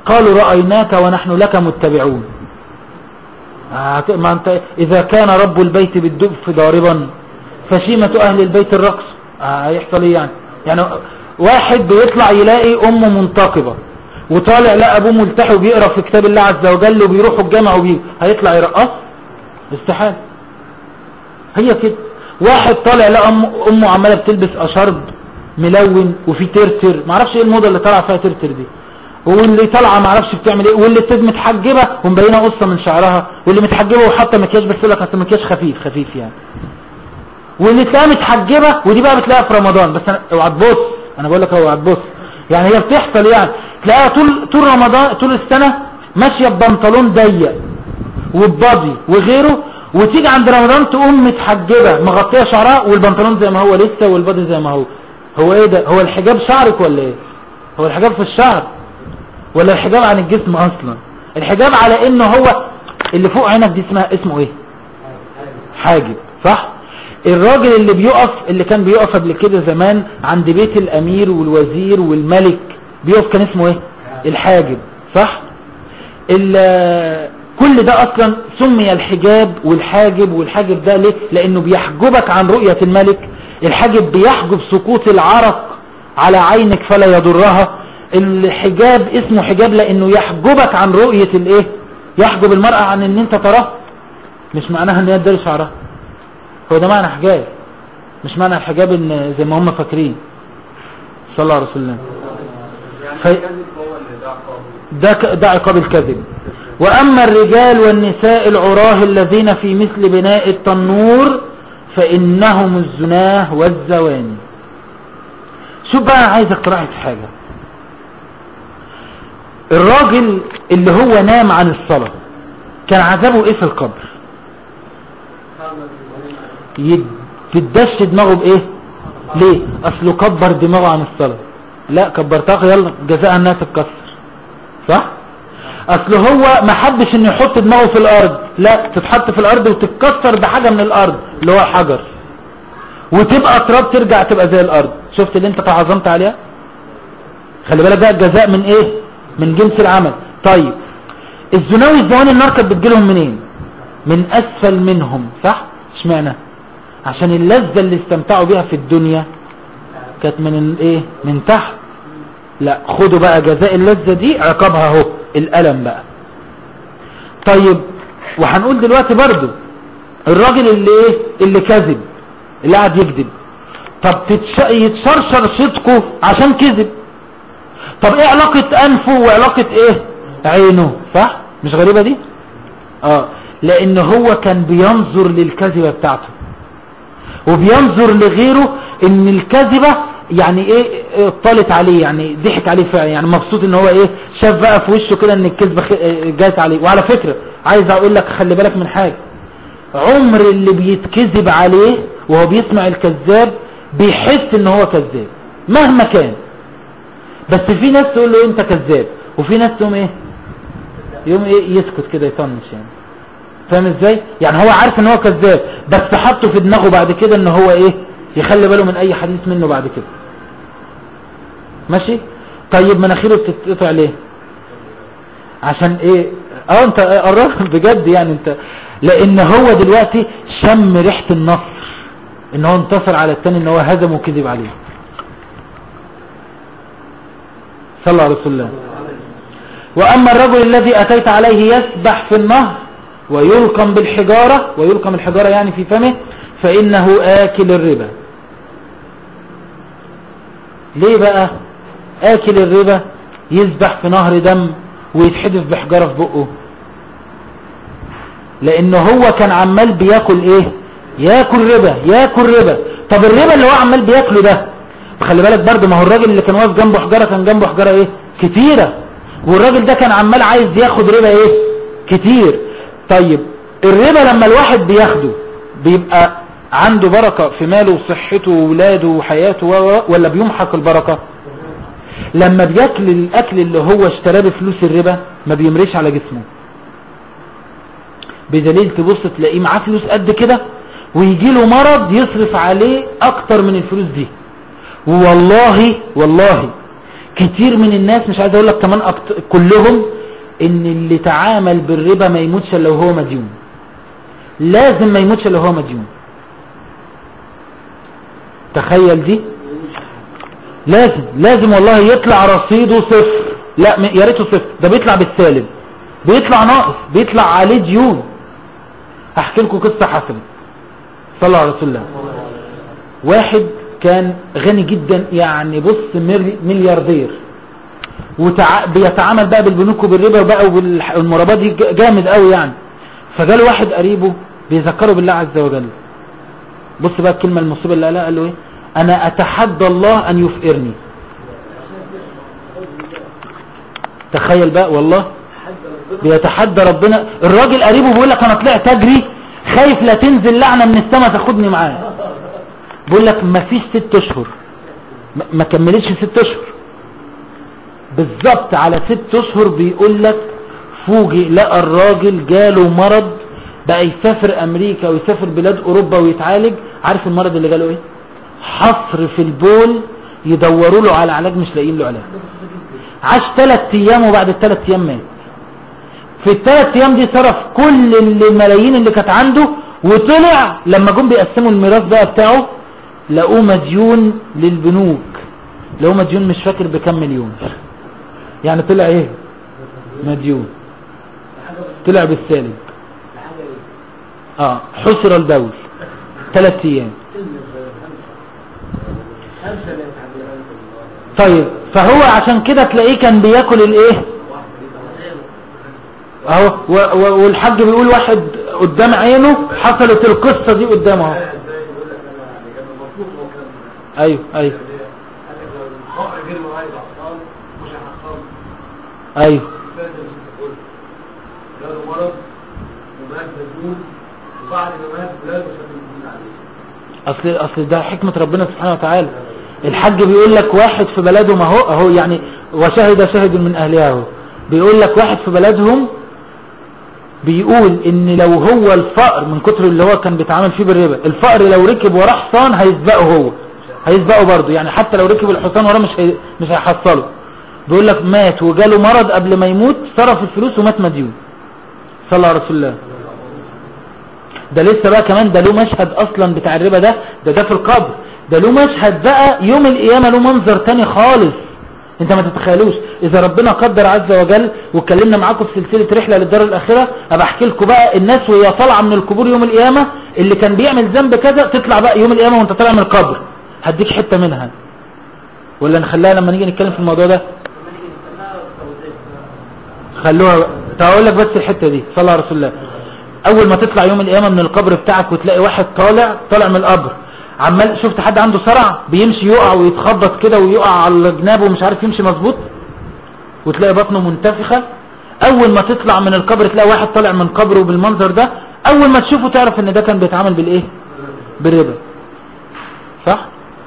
قالوا رأيناك ونحن لك متبعون هت- ما انت اذا كان رب البيت بالدف ضاربا فشيمة اهل البيت الرقص آه، هيحصل ايه يعني يعني واحد بيطلع يلاقي امه منتقبة وطالع لا ابوه ملتحي وبيقرا في كتاب الله عز وجل وبيروحوا الجامع وبي هيطلع يرقص استحال هي كده واحد طالع لا أم امه عماله بتلبس اشرب ملون وفي ترتر معرفش ايه الموضه اللي طالعه فيها ترتر دي واللي طالعه معرفش بتعمل ايه واللي بتد متحجبه ومبينه قصه من شعرها واللي متحجبه وحاطه مكياج بس يقول لك اصل مكياج خفيف خفيف يعني واللي تلاقيها متحجبه ودي بقى بتلاقيها في رمضان بس انا اوعى تبص انا بقول لك اوعى تبص يعني هي بتحصل يعني تلاقيها طول طول رمضان طول السنه ماشيه ببنطلون ضيق وببادي وغيره وتيجي عند رمضان تقوم متحجبه مغطيه شعرها والبنطلون زي ما هو لسه والبادي زي ما هو هو ايه ده هو الحجاب شعرك ولا ايه هو الحجاب في الشعر ولا الحجاب عن الجسم اصلا الحجاب على انه هو اللي فوق عينك دي اسمها اسمه ايه حاجب صح الراجل اللي بيقف اللي كان بيقف قبل كده زمان عند بيت الامير والوزير والملك بيقف كان اسمه ايه الحاجب صح ال- كل ده اصلا سمي الحجاب والحاجب والحاجب ده ليه لانه بيحجبك عن رؤية الملك الحاجب بيحجب سقوط العرق على عينك فلا يضرها الحجاب اسمه حجاب لانه يحجبك عن رؤية الايه يحجب المرأة عن ان انت تراه مش معناها ان هي تداري شعرها هو ده معنى حجاب مش معنى الحجاب ان زي ما هم فاكرين صلى الله عليه وسلم يعني في- الكذب هو اللي ده عقابه ده ك- ده عقاب الكذب وأما الرجال والنساء العراه الذين في مثل بناء التنور فإنهم الزناه والزواني شوف بقى أنا عايزك تلاحظ حاجة الراجل اللي هو نام عن الصلاة كان عذابه ايه في القبر يد- تدش دماغه بايه ليه اصله كبر دماغه عن الصلاة لا كبرتها يلا جزاء انها تتكسر صح اصل هو ما حبش انه يحط دماغه في الارض لا تتحط في الارض وتتكسر بحاجة من الارض اللي هو حجر وتبقى تراب ترجع تبقى زي الارض شفت اللي انت تعظمت عليها خلي بالك ده الجزاء من ايه من جنس العمل طيب الزناوي الزواني النار كانت بتجيلهم منين من اسفل منهم صح اشمعنى عشان اللذة اللي استمتعوا بيها في الدنيا كانت من الايه من تحت لا خدوا بقى جزاء اللذة دي عقابها اهو الألم بقى طيب وهنقول دلوقتي برضو الراجل اللي ايه اللي كذب اللي قاعد يكذب طب تتش... يتشرشر صدقه عشان كذب طب ايه علاقة انفه وعلاقة ايه عينه صح مش غريبة دي اه لان هو كان بينظر للكذبة بتاعته وبينظر لغيره ان الكذبة يعني ايه اطلت عليه يعني ضحك عليه فعلا يعني مبسوط ان هو ايه شاف بقى في وشه كده ان الكذبة خ- اه جات عليه وعلى فكرة عايز اقول لك خلي بالك من حاجة عمر اللي بيتكذب عليه وهو بيسمع الكذاب بيحس ان هو كذاب مهما كان بس في ناس تقول له انت كذاب وفي ناس تقوم ايه يقوم ايه يسكت كده يطنش يعني فاهم ازاي يعني هو عارف ان هو كذاب بس حطه في دماغه بعد كده ان هو ايه يخلي باله من اي حديث منه بعد كده ماشي طيب مناخيره بتتقطع ليه عشان ايه اه انت قربت بجد يعني انت لان هو دلوقتي شم ريحة النصر ان هو انتصر على التاني ان هو هزم وكذب عليه صلى الله عليه وسلم وأما الرجل الذي أتيت عليه يسبح في النهر ويلقم بالحجارة ويلقم الحجارة يعني في فمه فإنه آكل الربا ليه بقى آكل الربا يسبح في نهر دم ويتحدف بحجارة في بقه لأنه هو كان عمال بياكل إيه ياكل ربا ياكل ربا طب الربا اللي هو عمال بياكله ده خلي بالك برضه ما هو الراجل اللي كان واقف جنبه حجارة كان جنبه حجارة إيه كتيرة والراجل ده كان عمال عايز ياخد ربا ايه كتير طيب الربا لما الواحد بياخده بيبقى عنده بركة في ماله وصحته وولاده وحياته و- و- ولا بيمحق البركة لما بياكل الاكل اللي هو اشتراه بفلوس الربا ما بيمرش على جسمه بدليل تبص تلاقيه معاه فلوس قد كده ويجي له مرض يصرف عليه اكتر من الفلوس دي والله والله كتير من الناس مش عايز اقول لك كمان أكت... كلهم ان اللي تعامل بالربا ما يموتش الا وهو مديون لازم ما يموتش الا وهو مديون تخيل دي لازم لازم والله يطلع رصيده صفر لا م- يا ريته صفر ده بيطلع بالسالب بيطلع ناقص بيطلع عليه ديون هحكي لكم قصه حسنه صلى على رسول الله واحد كان غني جدا يعني بص مر- ملياردير وتع... بيتعامل بقى بالبنوك وبالربا بقى والمرابات دي ج- جامد قوي يعني فجاله واحد قريبه بيذكره بالله عز وجل بص بقى الكلمة المصيبة اللي قالها قال له ايه انا اتحدى الله ان يفقرني تخيل بقى والله بيتحدى ربنا الراجل قريبه بيقول لك انا طلعت اجري خايف لا تنزل لعنة من السماء تاخدني معاه بيقول لك ما فيش ست اشهر ما- ما كملتش ست اشهر بالظبط على ست اشهر بيقول لك فوجئ لقى الراجل جاله مرض بقى يسافر امريكا ويسافر بلاد اوروبا ويتعالج عارف المرض اللي جاله ايه حصر في البول يدوروا له على علاج مش لاقيين له علاج عاش ثلاث ايام وبعد الثلاث ايام مات في الثلاث ايام دي صرف كل الملايين اللي كانت عنده وطلع لما جم بيقسموا الميراث بقى بتاعه لقوه مديون للبنوك لقوه مديون مش فاكر بكم مليون يعني طلع ايه مديون طلع بالسالب اه حسر البول ثلاث ايام طيب فهو عشان كده تلاقيه كان بياكل الايه اهو و- و- والحاج بيقول واحد قدام عينه حصلت القصة دي قدامه اهو ايوه ايوه الفقر غير مراعي الاطفال مش هيحصل ايوه فاهم اللي انت قلت جاله مرض ومات مجنون وبعد ما مات ولاده شافوا الدين عليه اصل اصل ده حكمة ربنا سبحانه وتعالى الحاج بيقول لك واحد في بلدهم اهو اهو يعني وشهد شاهد من اهلها اهو بيقول لك واحد في بلدهم بيقول ان لو هو الفقر من كتر اللي هو كان بيتعامل فيه بالربا الفقر لو ركب وراه حصان هيسبقه هو هيسبقه برضه يعني حتى لو ركب الحصان وراه مش هي... مش هيحصله بيقول لك مات وجاله مرض قبل ما يموت صرف الفلوس ومات مديون صلى على رسول الله ده لسه بقى كمان ده له مشهد اصلا بتاع الربا ده ده ده في القبر ده له مشهد بقى يوم القيامة له منظر تاني خالص انت ما تتخيلوش اذا ربنا قدر عز وجل واتكلمنا معاكم في سلسلة رحلة للدار الاخرة ابقى احكي لكم بقى الناس وهي طالعة من القبور يوم القيامة اللي كان بيعمل ذنب كذا تطلع بقى يوم القيامة وانت طالع من القبر هديك حتة منها ولا نخليها لما نيجي نتكلم في الموضوع ده خلوها بقى. طب اقول لك بس الحتة دي صلى على رسول الله اول ما تطلع يوم القيامة من القبر بتاعك وتلاقي واحد طالع طالع من القبر عمال شفت حد عنده صرع بيمشي يقع ويتخبط كده ويقع على جنابه ومش عارف يمشي مظبوط وتلاقي بطنه منتفخة اول ما تطلع من القبر تلاقي واحد طالع من قبره بالمنظر ده اول ما تشوفه تعرف ان ده كان بيتعامل بالايه بالربا صح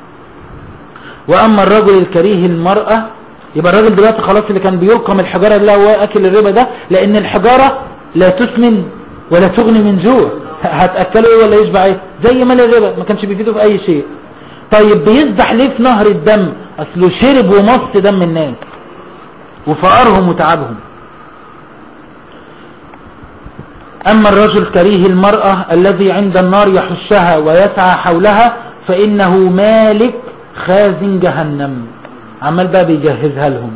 واما الرجل الكريه المرأة يبقى الراجل دلوقتي خلاص اللي كان بيلقم الحجارة اللي هو اكل الربا ده لان الحجارة لا تسمن ولا تغني من جوع هتأكله ايه ولا يشبع ايه زي مال الربا ما كانش بيفيده في اي شيء طيب بيسبح ليه في نهر الدم اصله شرب ومص دم الناس وفقرهم وتعبهم أما الرجل كريه المرأة الذي عند النار يحشها ويسعى حولها فإنه مالك خازن جهنم عمال بقى بيجهزها لهم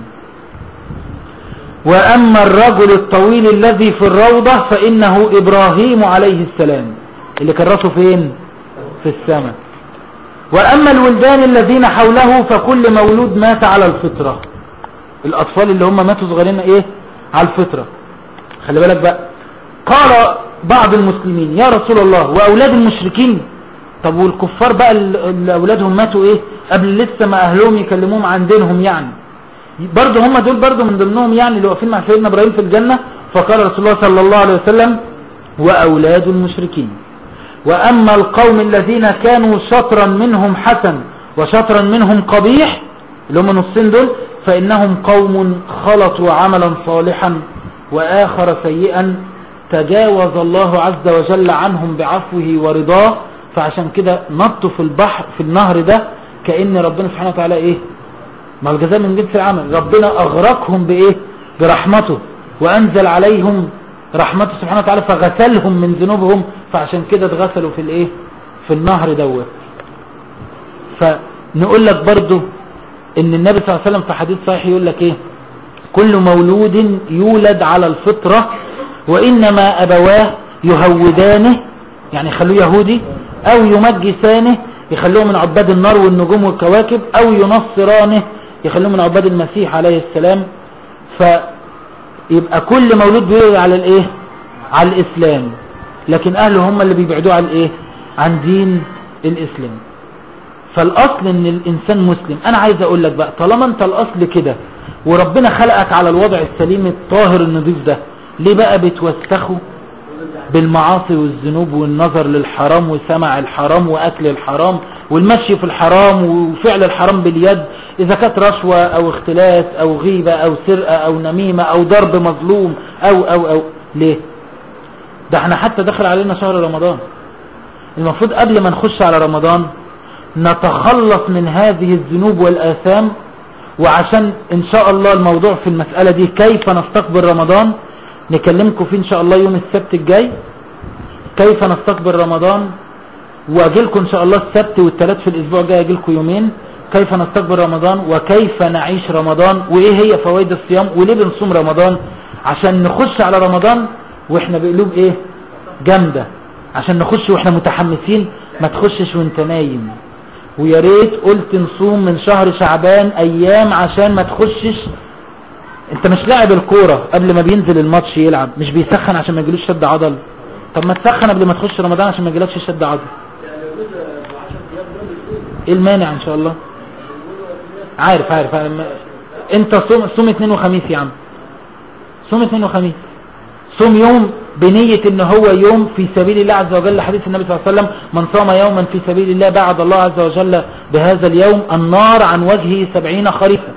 وأما الرجل الطويل الذي في الروضة فإنه إبراهيم عليه السلام اللي كان راسه فين في السماء وأما الولدان الذين حوله فكل مولود مات على الفطرة الأطفال اللي هم ماتوا صغيرين إيه على الفطرة خلي بالك بقى قال بعض المسلمين يا رسول الله وأولاد المشركين طب والكفار بقى اللي أولادهم ماتوا إيه قبل لسه ما أهلهم يكلموهم عن دينهم يعني برضه هم دول برضه من ضمنهم يعني اللي واقفين مع سيدنا إبراهيم في الجنة فقال رسول الله صلى الله عليه وسلم وأولاد المشركين وأما القوم الذين كانوا شطرا منهم حسن وشطرا منهم قبيح اللي هم نصين دول فإنهم قوم خلطوا عملا صالحا وآخر سيئا تجاوز الله عز وجل عنهم بعفوه ورضاه فعشان كده نطوا في البحر في النهر ده كأن ربنا سبحانه وتعالى ايه ما هو الجزاء من جنس العمل ربنا اغرقهم بايه برحمته وانزل عليهم رحمته سبحانه وتعالى فغسلهم من ذنوبهم فعشان كده اتغسلوا في الايه في النهر دوت فنقول لك برضو ان النبي صلى الله عليه وسلم في حديث صحيح يقول لك ايه كل مولود يولد على الفطرة وانما ابواه يهودانه يعني يخلوه يهودي او يمجسانه يخلوه من عباد النار والنجوم والكواكب او ينصرانه يخلوه من عباد المسيح عليه السلام فيبقى كل مولود بيولد على الايه على الاسلام لكن اهله هم اللي بيبعدوه عن الايه عن دين الاسلام فالاصل ان الانسان مسلم انا عايز اقول لك بقى طالما انت الاصل كده وربنا خلقك على الوضع السليم الطاهر النظيف ده ليه بقى بتوسخه بالمعاصي والذنوب والنظر للحرام وسمع الحرام واكل الحرام والمشي في الحرام وفعل الحرام باليد اذا كانت رشوة او اختلاس او غيبة او سرقة او نميمة او ضرب مظلوم او او او ليه ده احنا حتى دخل علينا شهر رمضان المفروض قبل ما نخش على رمضان نتخلص من هذه الذنوب والآثام وعشان ان شاء الله الموضوع في المسألة دي كيف نستقبل رمضان نكلمكم فيه ان شاء الله يوم السبت الجاي كيف نستقبل رمضان واجيلكم ان شاء الله السبت والثلاث في الاسبوع الجاي اجيلكم يومين كيف نستقبل رمضان وكيف نعيش رمضان وايه هي فوائد الصيام وليه بنصوم رمضان عشان نخش على رمضان واحنا بقلوب ايه جامدة عشان نخش واحنا متحمسين ما تخشش وانت نايم ويا ريت قلت نصوم من شهر شعبان ايام عشان ما تخشش انت مش لاعب الكورة قبل ما بينزل الماتش يلعب مش بيسخن عشان ما يجيلوش شد عضل طب ما تسخن قبل ما تخش رمضان عشان ما يجيلكش شد عضل ايه المانع ان شاء الله عارف عارف, عارف. انت صوم صوم اثنين وخميس يا عم صوم اثنين وخميس صوم يوم بنية ان هو يوم في سبيل الله عز وجل حديث النبي صلى الله عليه وسلم من صام يوما في سبيل الله بعد الله عز وجل بهذا اليوم النار عن وجهه سبعين خريفا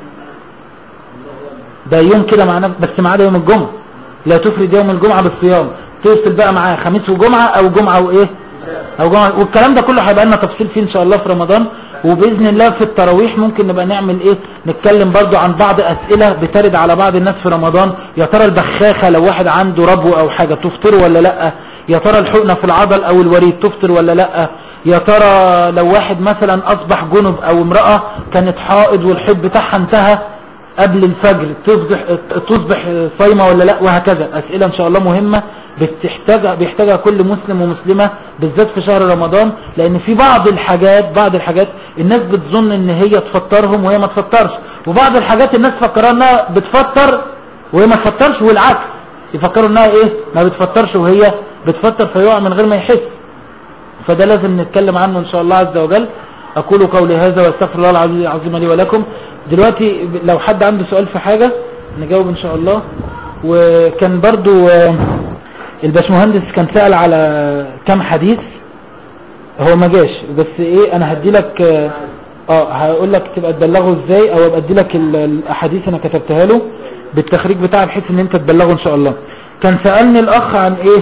ده يوم كده معنا بس معاه يوم الجمعة لا تفرد يوم الجمعة بالصيام تفصل بقى معاه خميس وجمعة او جمعة وايه او جمعة والكلام ده كله هيبقى لنا تفصيل فيه ان شاء الله في رمضان وبإذن الله في التراويح ممكن نبقى نعمل ايه نتكلم برضو عن بعض اسئلة بترد على بعض الناس في رمضان يا ترى البخاخة لو واحد عنده ربو او حاجة تفطر ولا لا يا ترى الحقنة في العضل او الوريد تفطر ولا لا يا ترى لو واحد مثلا اصبح جنب او امرأة كانت حائض والحب بتاعها انتهى قبل الفجر تصبح تصبح صايمة ولا لا وهكذا اسئلة ان شاء الله مهمة بتحتاجها بيحتاجها كل مسلم ومسلمة بالذات في شهر رمضان لان في بعض الحاجات بعض الحاجات الناس بتظن ان هي تفطرهم وهي ما تفطرش وبعض الحاجات الناس فكرها انها بتفطر وهي ما تفطرش والعكس يفكروا انها ايه ما بتفطرش وهي بتفطر فيقع من غير ما يحس فده لازم نتكلم عنه ان شاء الله عز وجل اقول قولي هذا واستغفر الله العظيم لي ولكم دلوقتي لو حد عنده سؤال في حاجة نجاوب ان شاء الله وكان برضو الباشمهندس كان سأل على كم حديث هو ما جاش بس ايه انا هدي لك اه هقول لك تبقى تبلغه ازاي او ابقى ادي لك الاحاديث انا كتبتها له بالتخريج بتاعها بحيث ان انت تبلغه ان شاء الله كان سألني الاخ عن ايه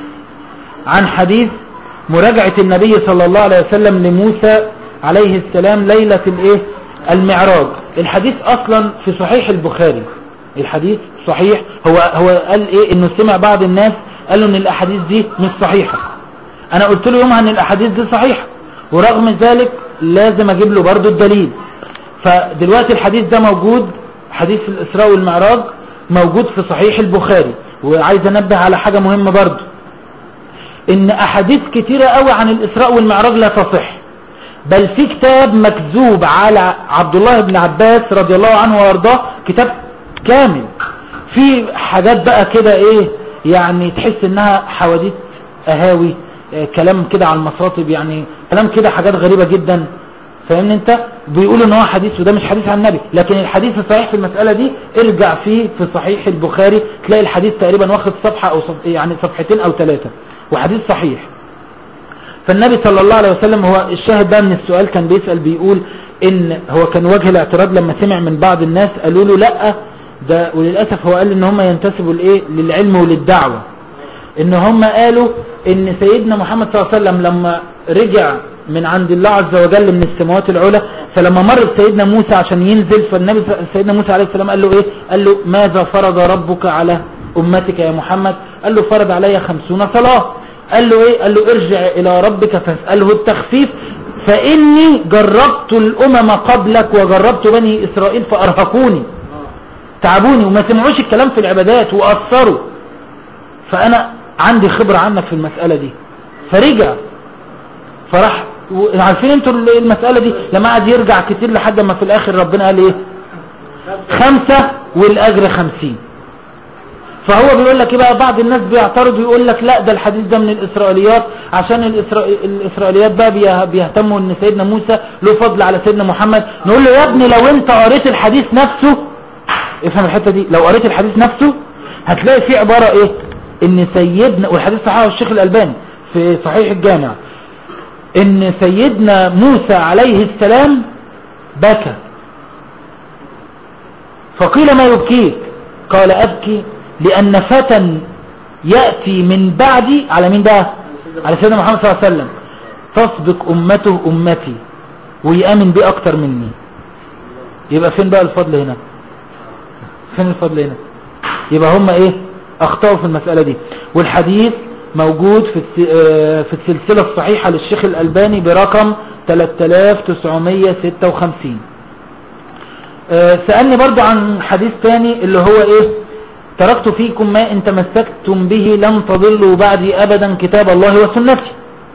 عن حديث مراجعة النبي صلى الله عليه وسلم لموسى عليه السلام ليلة الايه المعراج الحديث اصلا في صحيح البخاري الحديث صحيح هو هو قال ايه انه سمع بعض الناس قالوا ان الاحاديث دي مش صحيحة انا قلت له يومها ان الاحاديث دي صحيحة ورغم ذلك لازم اجيب له برضو الدليل فدلوقتي الحديث ده موجود حديث الاسراء والمعراج موجود في صحيح البخاري وعايز انبه على حاجة مهمة برضو ان احاديث كتيرة قوي عن الاسراء والمعراج لا تصح بل في كتاب مكذوب على عبد الله بن عباس رضي الله عنه وارضاه كتاب كامل في حاجات بقى كده ايه يعني تحس انها حواديت اهاوي اه كلام كده على المصاطب يعني كلام كده حاجات غريبة جدا فاهمني انت بيقولوا ان هو حديث وده مش حديث عن النبي لكن الحديث الصحيح في المسألة دي ارجع فيه في صحيح البخاري تلاقي الحديث تقريبا واخد صفحة او صف يعني صفحتين او ثلاثة وحديث صحيح فالنبي صلى الله عليه وسلم هو الشاهد بقى من السؤال كان بيسأل بيقول ان هو كان وجه الاعتراض لما سمع من بعض الناس قالوا له لا ده وللأسف هو قال ان هم ينتسبوا لايه للعلم وللدعوة ان هم قالوا ان سيدنا محمد صلى الله عليه وسلم لما رجع من عند الله عز وجل من السماوات العلى فلما مر سيدنا موسى عشان ينزل فالنبي س- سيدنا موسى عليه السلام قال له ايه قال له ماذا فرض ربك على امتك يا محمد قال له فرض علي خمسون صلاة قال له ايه قال له ارجع الى ربك فاسأله التخفيف فاني جربت الامم قبلك وجربت بني اسرائيل فارهقوني تعبوني وما سمعوش الكلام في العبادات واثروا فانا عندي خبرة عنك في المسألة دي فرجع فراح و- عارفين انتوا ال- المسألة دي لما قعد يرجع كتير لحد ما في الاخر ربنا قال ايه خمسة والاجر خمسين فهو بيقول لك ايه بقى بعض الناس بيعترض ويقول لك لا ده الحديث ده من الاسرائيليات عشان الإسرا... الاسرائيليات بقى بيه- بيهتموا ان سيدنا موسى له فضل على سيدنا محمد نقول له يا ابني لو انت قريت الحديث نفسه افهم الحتة دي لو قريت الحديث نفسه هتلاقي فيه عبارة ايه ان سيدنا والحديث صحيح الشيخ الالباني في صحيح الجامع ان سيدنا موسى عليه السلام بكى فقيل ما يبكيك قال ابكي لان فتى يأتي من بعدي على مين بقى على سيدنا محمد صلى الله عليه وسلم تسبق امته امتي ويأمن بيه اكتر مني يبقى فين بقى الفضل هنا فين الفضل هنا يبقى هم ايه اخطأوا في المسألة دي والحديث موجود في الس- آه، في السلسلة الصحيحة للشيخ الألباني برقم 3956 آه، سألني برضو عن حديث تاني اللي هو ايه تركت فيكم ما ان تمسكتم به لن تضلوا بعدي ابدا كتاب الله وسنتي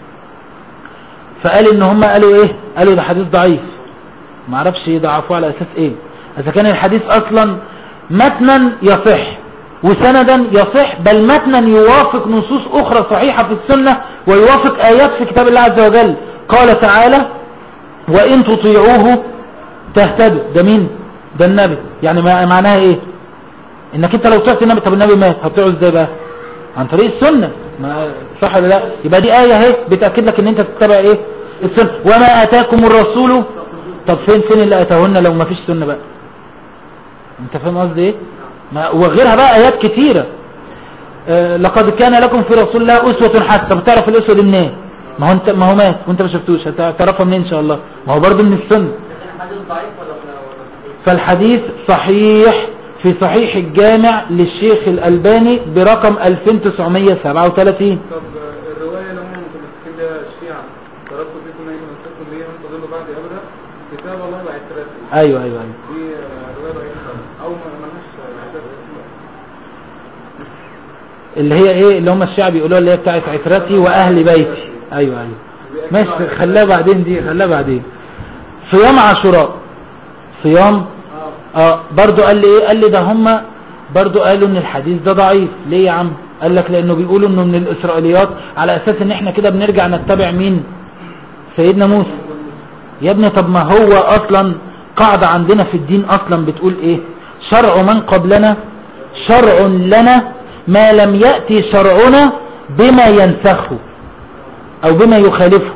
فقال ان هم قالوا ايه قالوا ده حديث ضعيف ما اعرفش يضعفوه على اساس ايه اذا كان الحديث اصلا متنا يصح وسندا يصح بل متنا يوافق نصوص اخرى صحيحة في السنة ويوافق ايات في كتاب الله عز وجل قال تعالى وان تطيعوه تهتدوا ده مين ده النبي يعني ما- معناها ايه انك انت لو طلعت النبي طب النبي مات هتطيعه ازاي بقى عن طريق السنة ما صح ولا لا يبقى دي آية اهي بتأكد لك ان انت تتبع ايه السنة وما اتاكم الرسول طب فين فين اللي اتاهن لو ما فيش سنة بقى انت فاهم قصدي ايه ما وغيرها بقى ايات كتيرة آه لقد كان لكم في رسول الله اسوة حسنة طب تعرف الاسوة دي منين ما هو انت ما هو مات وانت ما شفتوش هتعرفها منين ان شاء الله ما هو برضه من السنة الحديث ضعيف ولا ولا صحيح؟ فالحديث صحيح في صحيح الجامع للشيخ الألباني برقم 2937 طب الرواية اللي هم متمسكين بها الشيعة تركوا فيكم أي مسكتم بها لن تضلوا بعد أبدا كتاب الله وعترته أيوة أيوة أيوة دي رواية ضعيفة أو ما مالهاش عتاب اللي هي إيه اللي هم الشعب يقولوها اللي هي بتاعت عترتي وأهل بيتي أيوة أيوة ماشي خلاها بعدين دي خلاها بعدين صيام عاشوراء صيام اه برضو قال لي ايه قال لي ده هم برضو قالوا ان الحديث ده ضعيف ليه يا عم قال لك لانه بيقولوا انه من الاسرائيليات على اساس ان احنا كده بنرجع نتبع مين سيدنا موسى يا ابني طب ما هو اصلا قاعدة عندنا في الدين اصلا بتقول ايه شرع من قبلنا شرع لنا ما لم يأتي شرعنا بما ينسخه او بما يخالفه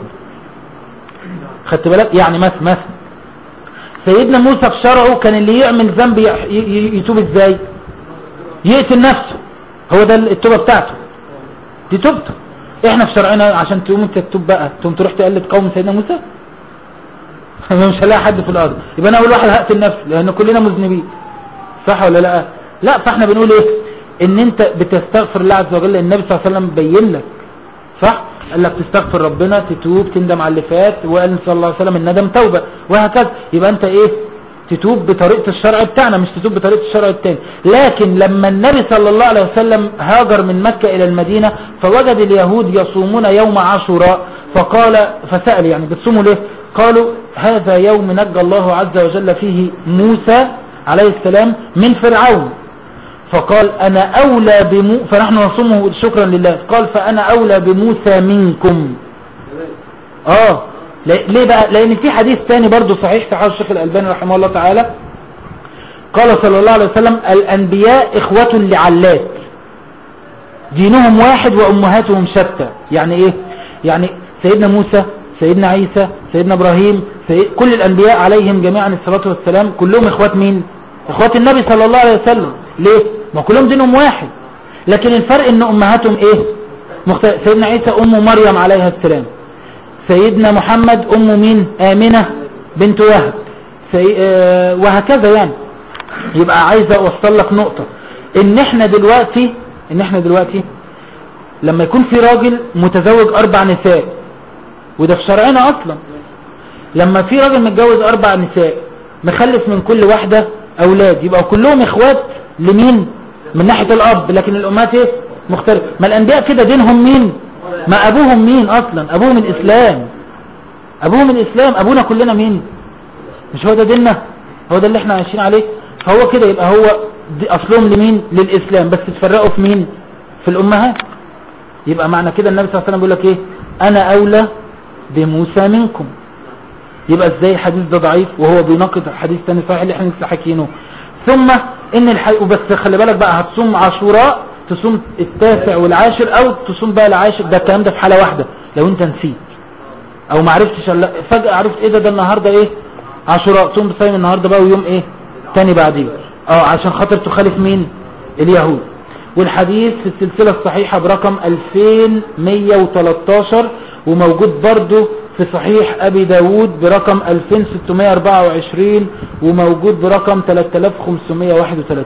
خدت بالك يعني مثلا مثلا سيدنا موسى في شرعه كان اللي يعمل ذنب ي- ي- يتوب ازاي يقتل نفسه هو ده التوبة بتاعته دي توبته احنا في شرعنا عشان تقوم انت تتوب بقى تقوم تروح تقلد قوم سيدنا موسى مش هلاقي حد في الارض يبقى انا اول واحد هقتل نفسي لان كلنا مذنبين صح ولا لا لا فاحنا بنقول ايه ان انت بتستغفر الله عز وجل النبي صلى الله عليه وسلم بين لك صح قال لك تستغفر ربنا تتوب تندم على اللي فات وقال صلى الله عليه وسلم الندم توبة وهكذا يبقى انت ايه تتوب بطريقة الشرع بتاعنا مش تتوب بطريقة الشرع التاني لكن لما النبي صلى الله عليه وسلم هاجر من مكة الى المدينة فوجد اليهود يصومون يوم عاشوراء فقال فسأل يعني بتصوموا ليه قالوا هذا يوم نجى الله عز وجل فيه موسى عليه السلام من فرعون فقال أنا أولى بمو فنحن نصومه شكرا لله قال فأنا أولى بموسى منكم آه ل- ليه بقى لأن في حديث تاني برضو صحيح في حديث الشيخ الألباني رحمه الله تعالى قال صلى الله عليه وسلم الأنبياء إخوة لعلات دينهم واحد وأمهاتهم شتى يعني إيه يعني سيدنا موسى سيدنا عيسى سيدنا إبراهيم سيد كل الأنبياء عليهم جميعا الصلاة والسلام كلهم إخوات مين إخوات النبي صلى الله عليه وسلم ليه ما كلهم دينهم واحد لكن الفرق ان امهاتهم ايه مختلف سيدنا عيسى ام مريم عليها السلام سيدنا محمد ام مين امنة بنت وهب سي... آه وهكذا يعني يبقى عايز اوصل لك نقطة ان احنا دلوقتي ان احنا دلوقتي لما يكون في راجل متزوج اربع نساء وده في شرعنا اصلا لما في راجل متجوز اربع نساء مخلف من كل واحدة اولاد يبقى كلهم اخوات لمين من ناحية الاب لكن الامهات ايه مختلف ما الانبياء كده دينهم مين ما ابوهم مين اصلا ابوهم الاسلام ابوهم الاسلام ابونا كلنا مين مش هو ده ديننا هو ده اللي احنا عايشين عليه فهو كده يبقى هو دي اصلهم لمين للاسلام بس تفرقوا في مين في الامهات يبقى معنى كده النبي صلى الله عليه وسلم بيقول لك ايه انا اولى بموسى منكم يبقى ازاي الحديث ده ضعيف وهو بيناقض حديث تاني صحيح اللي احنا لسه حاكينه ثم ان الحي... وبس خلي بالك بقى هتصوم عاشوراء تصوم التاسع والعاشر او تصوم بقى العاشر ده الكلام ده في حالة واحدة لو انت نسيت او ما عرفتش لا فجأة عرفت ايه ده ده النهاردة ايه عاشوراء تصوم بصايم النهاردة بقى ويوم ايه تاني بعديه اه عشان خاطر تخالف مين اليهود والحديث في السلسلة الصحيحة برقم 2113 وموجود برضو في صحيح أبي داود برقم 2624 وموجود برقم 3531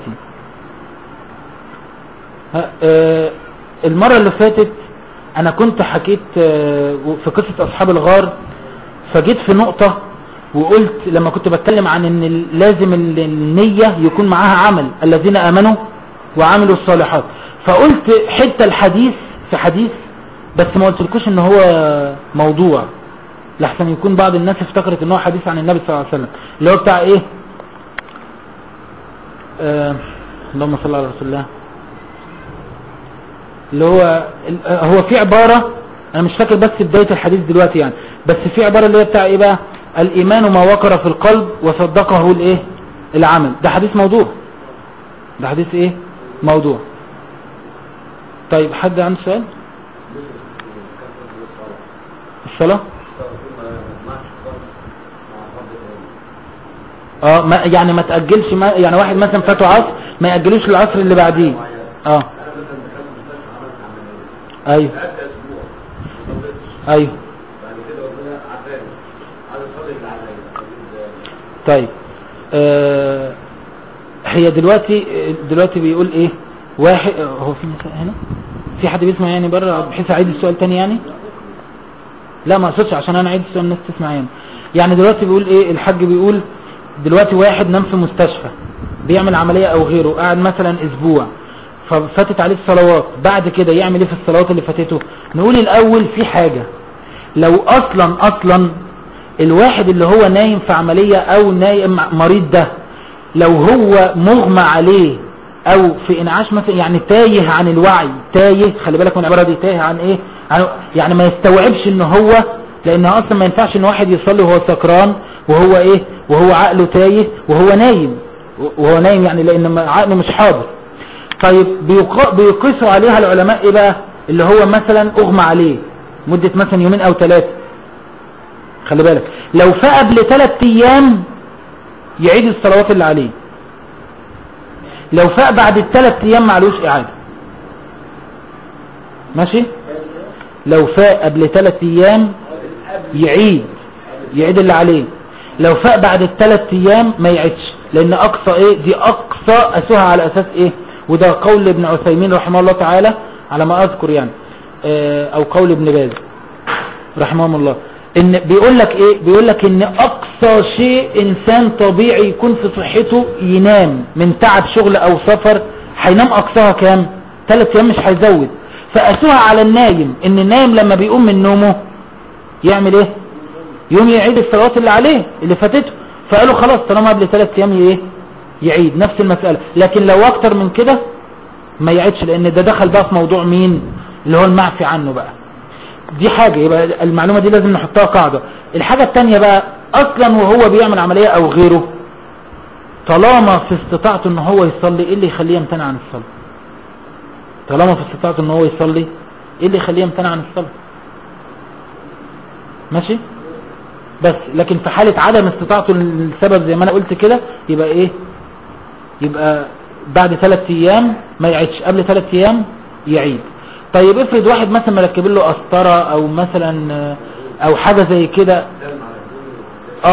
ها، آه، المرة اللي فاتت أنا كنت حكيت آه، في قصة أصحاب الغار فجيت في نقطة وقلت لما كنت بتكلم عن ان ال- لازم ال- النية يكون معاها عمل الذين امنوا وعملوا الصالحات فقلت حتة الحديث في حديث بس ما قلتلكوش ان هو موضوع لحسن يكون بعض الناس افتكرت ان هو حديث عن النبي صلى الله عليه وسلم اللي هو بتاع ايه آه اللهم صل على رسول الله اللي هو ال- آه، هو في عبارة انا مش فاكر بس بداية الحديث دلوقتي يعني بس في عبارة اللي هي بتاع ايه بقى الايمان ما وقر في القلب وصدقه الايه العمل ده حديث موضوع ده حديث ايه موضوع طيب حد عنده سؤال الصلاة اه ما يعني ما تأجلش ما يعني واحد مثلا فاته عصر ما يأجلوش العصر اللي بعديه اه انا مثلا دخلت المستشفى عملت عمليه ايوه قعدت اسبوع ما صليتش ايوه بعد كده ربنا عافاني عايز اصلي اللي عليا طيب آه هي دلوقتي دلوقتي بيقول ايه واحد هو في نساء هنا في حد بيسمع يعني بره بحيث اعيد السؤال تاني يعني لا ما اقصدش عشان انا اعيد السؤال الناس تسمع يعني يعني دلوقتي بيقول ايه الحاج بيقول دلوقتي واحد نام في مستشفى بيعمل عملية او غيره قاعد مثلا اسبوع ففاتت عليه الصلوات بعد كده يعمل ايه في الصلوات اللي فاتته نقول الاول في حاجة لو اصلا اصلا الواحد اللي هو نايم في عملية او نايم مريض ده لو هو مغمى عليه او في انعاش مثلا يعني تايه عن الوعي تايه خلي بالك من العبارة دي تايه عن ايه عن يعني ما يستوعبش ان هو لانه اصلا ما ينفعش ان واحد يصلي وهو سكران وهو ايه وهو عقله تايه وهو نايم وهو نايم يعني لان عقله مش حاضر طيب بيق- بيقيسوا عليها العلماء ايه بقى اللي هو مثلا اغمى عليه مدة مثلا يومين او ثلاثة خلي بالك لو فاق قبل ثلاث ايام يعيد الصلوات اللي عليه لو فاق بعد الثلاث ايام معلوش اعادة ماشي لو فاق قبل ثلاث ايام يعيد يعيد اللي عليه لو فاق بعد الثلاث ايام ما يعيدش لان اقصى ايه دي اقصى اسوها على اساس ايه وده قول ابن عثيمين رحمه الله تعالى على ما اذكر يعني آه، او قول ابن باز رحمهم الله ان بيقول لك ايه بيقول لك ان اقصى شيء انسان طبيعي يكون في صحته ينام من تعب شغل او سفر هينام اقصاها كام ثلاث ايام مش هيزود فقاسوها على النايم ان النايم لما بيقوم من نومه يعمل ايه يوم يعيد الصلوات اللي عليه اللي فاتته فقالوا خلاص طالما قبل ثلاث ايام ايه يعيد نفس المسألة لكن لو اكتر من كده ما يعيدش لان ده دخل بقى في موضوع مين اللي هو المعفي عنه بقى دي حاجة يبقى المعلومة دي لازم نحطها قاعدة الحاجة التانية بقى اصلا وهو بيعمل عملية او غيره طالما في استطاعته ان هو يصلي ايه اللي يخليه يمتنع عن الصلاة طالما في استطاعته ان هو يصلي ايه اللي يخليه يمتنع عن الصلاة ماشي بس لكن في حالة عدم استطاعته السبب زي ما انا قلت كده يبقى ايه يبقى بعد ثلاث ايام ما يعيدش قبل ثلاث ايام يعيد طيب افرض واحد مثلا مركبين له قسطره او مثلا آه، او حاجه زي كده اه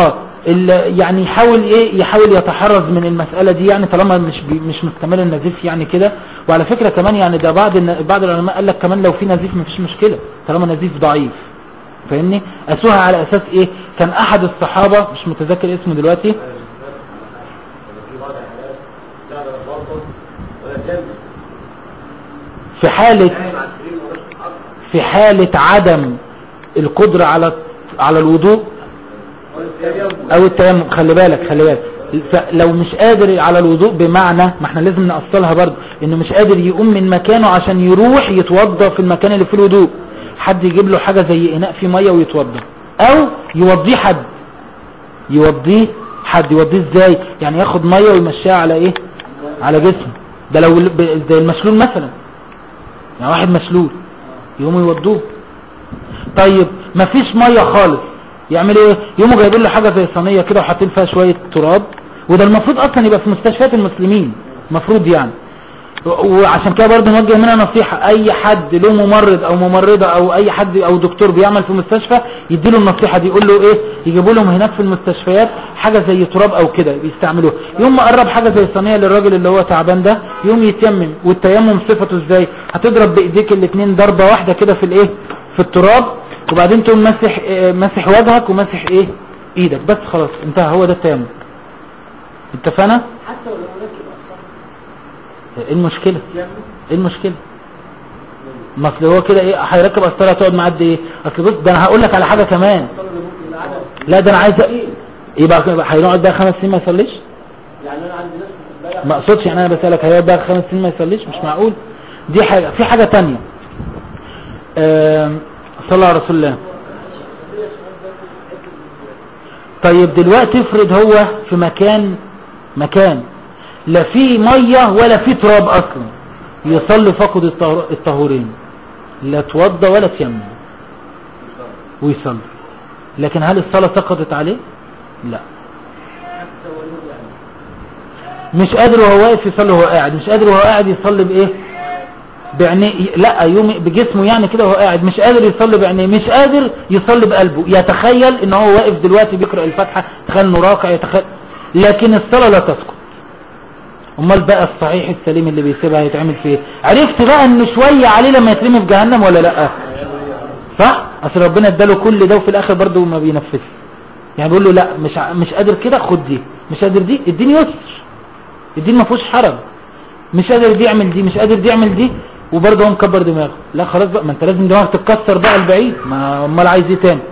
ال- يعني يحاول ايه يحاول يتحرز من المسألة دي يعني طالما مش بي مش مستمر النزيف يعني كده وعلى فكرة كمان يعني ده بعض الن- بعض العلماء قال لك كمان لو في نزيف مفيش مشكلة طالما نزيف ضعيف فاهمني قاسوها على اساس ايه كان احد الصحابة مش متذكر اسمه دلوقتي في بعض الحالات لا ده بطل ولا جنب في حالة نايم على السرير ومش بيتحرك في حالة عدم القدرة على على الوضوء او التيمم خلي بالك خلي بالك لو مش قادر على الوضوء بمعنى ما احنا لازم نأصلها برضه انه مش قادر يقوم من مكانه عشان يروح يتوضى في المكان اللي فيه الوضوء حد يجيب له حاجة زي اناء فيه مية ويتوضى او يوضيه حد يوضيه حد يوضيه ازاي يعني ياخد مية ويمشيها على ايه على جسمه ده لو ب- زي المشلول مثلا يعني واحد مشلول يقوموا يوضوه طيب مفيش ميه خالص يعمل ايه يقوموا جايبين له حاجه زي صينيه كده وحاطين فيها شويه تراب وده المفروض اصلا يبقى في مستشفيات المسلمين المفروض يعني و- وعشان كده برضه نوجه منها نصيحة اي حد له ممرض او ممرضة او اي حد او دكتور بيعمل في مستشفى يديله النصيحة دي يقول له ايه يجيبوا لهم هناك في المستشفيات حاجة زي تراب او كده بيستعملوها يوم ما قرب حاجة زي صينية للراجل اللي هو تعبان ده يوم يتيمم والتيمم صفته ازاي هتضرب بايديك الاتنين ضربة واحدة كده في الايه في التراب وبعدين تقوم مسح آه، مسح وجهك ومسح ايه ايدك بس خلاص انتهى هو ده التيمم اتفقنا حتى ولو ركب أصلا ايه المشكلة يعمل ايه المشكلة ما اصل هو كده ايه هيركب قسطره تقعد معاه قد ايه اصل بص ده انا هقول لك على حاجه كمان طبعا ممكن العدد لا ده انا عايز أ- يبقى يبقى هيقعد بقى خمس سنين ما يصليش يعني انا عندي ناس بتبقى ما اقصدش يعني انا بسالك هيقعد بقى خمس سنين ما يصليش مش معقول دي حاجه في حاجه تانية آم، صلى على رسول الله طيب دلوقتي افرض هو في مكان مكان لا فيه ميه ولا فيه تراب اصلا يصلي فقد الطهور- الطهورين لا توضى ولا تيمم ويصلي لكن هل الصلاة سقطت عليه لا حتى ولو يعني مش قادر وهو واقف يصلي وهو قاعد مش قادر وهو قاعد يصلي بايه بعينيه لا يوم بجسمه يعني كده وهو قاعد مش قادر يصلي بعينيه مش قادر يصلي بقلبه يتخيل ان هو واقف دلوقتي بيقرأ الفاتحة تخيل انه راكع يتخيل لكن الصلاة لا تسقط امال بقى الصحيح السليم اللي بيسيبها هيتعمل فيه عرفت بقى ان شوية عليه لما يترمي في جهنم ولا لا صح اصل ربنا اداله كل ده وفي الاخر برضه ما بينفذش يعني بيقول له لا مش ع- مش قادر كده خد دي مش قادر دي اديني يسر الدين ما فيهوش حرج مش قادر دي يعمل دي مش قادر دي يعمل دي وبرضه هو مكبر دماغه لا خلاص بقى ما انت لازم دماغك تتكسر بقى البعيد ما امال عايز ايه تاني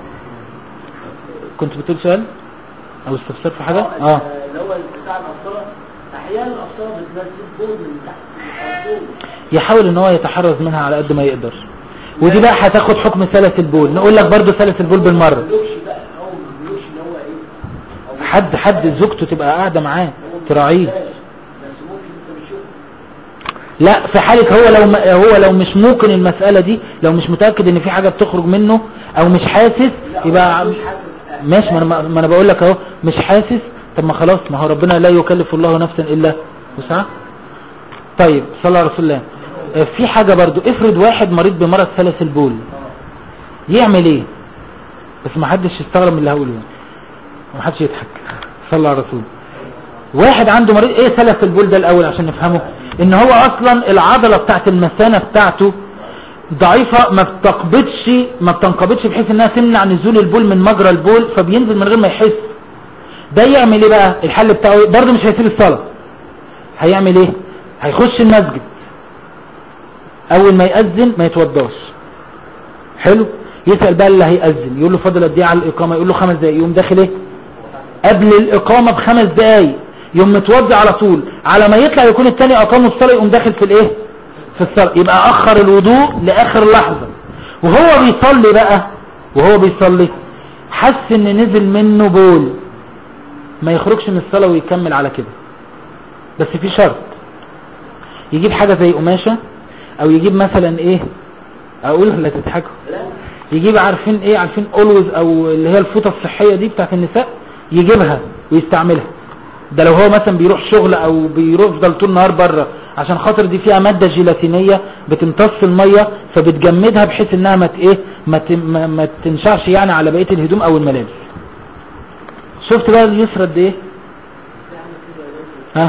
كنت بتقول سؤال او استفسار في حاجه اه اللي هو بتاع القسطره احيانا القسطره بتنزل بول من تحت الخرطوم. يحاول ان هو يتحرز منها على قد ما يقدر ودي بقى هتاخد حكم سلس البول نقول لك برضه سلس البول بالمره ما بيقولش بقى هو ما بيقولش ان هو ايه أو حد حد زوجته تبقى قاعده معاه تراعيه بس ممكن انت بتشوف لا في حالة هو لو ما هو لو مش ممكن المسألة دي لو مش متأكد ان في حاجة بتخرج منه او مش حاسس يبقى ماشي ما انا ما انا بقول لك اهو مش حاسس طب ما خلاص ما هو ربنا لا يكلف الله نفسا الا وسعها طيب صلى على رسول الله آه، في حاجة برضو افرض واحد مريض بمرض سلس البول يعمل ايه بس ما حدش يستغرب من اللي هقوله ما حدش يضحك صلى على الرسول واحد عنده مريض ايه سلس البول ده الاول عشان نفهمه ان هو اصلا العضلة بتاعت المثانة بتاعته ضعيفة ما بتقبضش ما بتنقبضش بحيث انها تمنع نزول البول من مجرى البول فبينزل من غير ما يحس ده يعمل ايه بقى الحل بتاعه إيه؟ برضه مش هيسيب الصلاة هيعمل ايه هيخش المسجد اول ما يأذن ما يتوضاش حلو يسأل بقى اللي هيأذن يقول له فاضل قد ايه على الإقامة يقول له خمس دقايق يقوم داخل ايه قبل الإقامة بخمس دقايق يوم متوضي على طول على ما يطلع يكون التاني أقام الصلاة يقوم داخل في الايه في الصلاة يبقى أخر الوضوء لآخر لحظة وهو بيصلي بقى وهو بيصلي حس ان نزل منه بول ما يخرجش من الصلاة ويكمل على كده بس في شرط يجيب حاجة زي قماشة او يجيب مثلا ايه اقول لا تضحكوا يجيب عارفين ايه عارفين اولوز او اللي هي الفوطة الصحية دي بتاعت النساء يجيبها ويستعملها ده لو هو مثلا بيروح شغل او بيروح يفضل طول النهار بره عشان خاطر دي فيها مادة جيلاتينية بتمتص المية فبتجمدها بحيث انها ما ت- ايه ما ت- ما- ما تنشعش يعني على بقية الهدوم او الملابس شفت بقى اليسرى قد ايه ها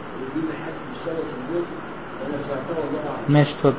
ماشي اتفضل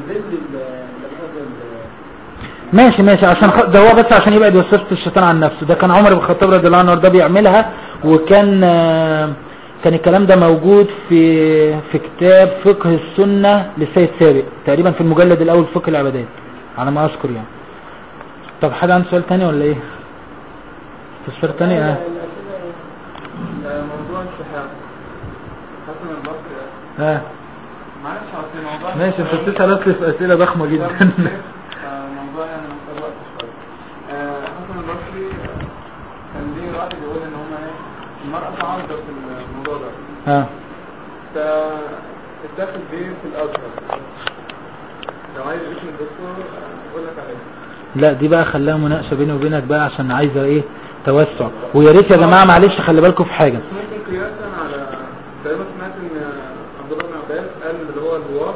ماشي ماشي عشان خ... ده هو بس عشان يبعد وسوسه الشيطان عن نفسه ده كان عمر بن الخطاب رضي الله عنه ده بيعملها وكان آه، كان الكلام ده موجود في في كتاب فقه السنة للسيد سابق تقريبا في المجلد الاول فقه العبادات على ما اذكر يعني طب حد عنده سؤال تاني ولا ايه استفسار تاني اه آه، موضوع السحاب حسن البصري اه معلش اصل موضوع ماشي انت بتسأل اصلي في اسئلة ضخمة جدا آه، موضوع يعني محتاج وقت شوية آه، حسن البصري آه، كان ليه رأي بيقول ان هم ايه المرأة عارضة في الموضوع ده اه فاتدخل بيه في الازهر لو عايز اسم الدكتور آه، اقول لك عليه لا دي بقى خلاها مناقشة بيني وبينك بقى عشان عايزة ايه توسع ويا ريت يا جماعة معلش خلي بالكم في حاجة بس ممكن قياسا على تقريبا سمعت ان عبد الله بن عباس قال اللي هو الهواء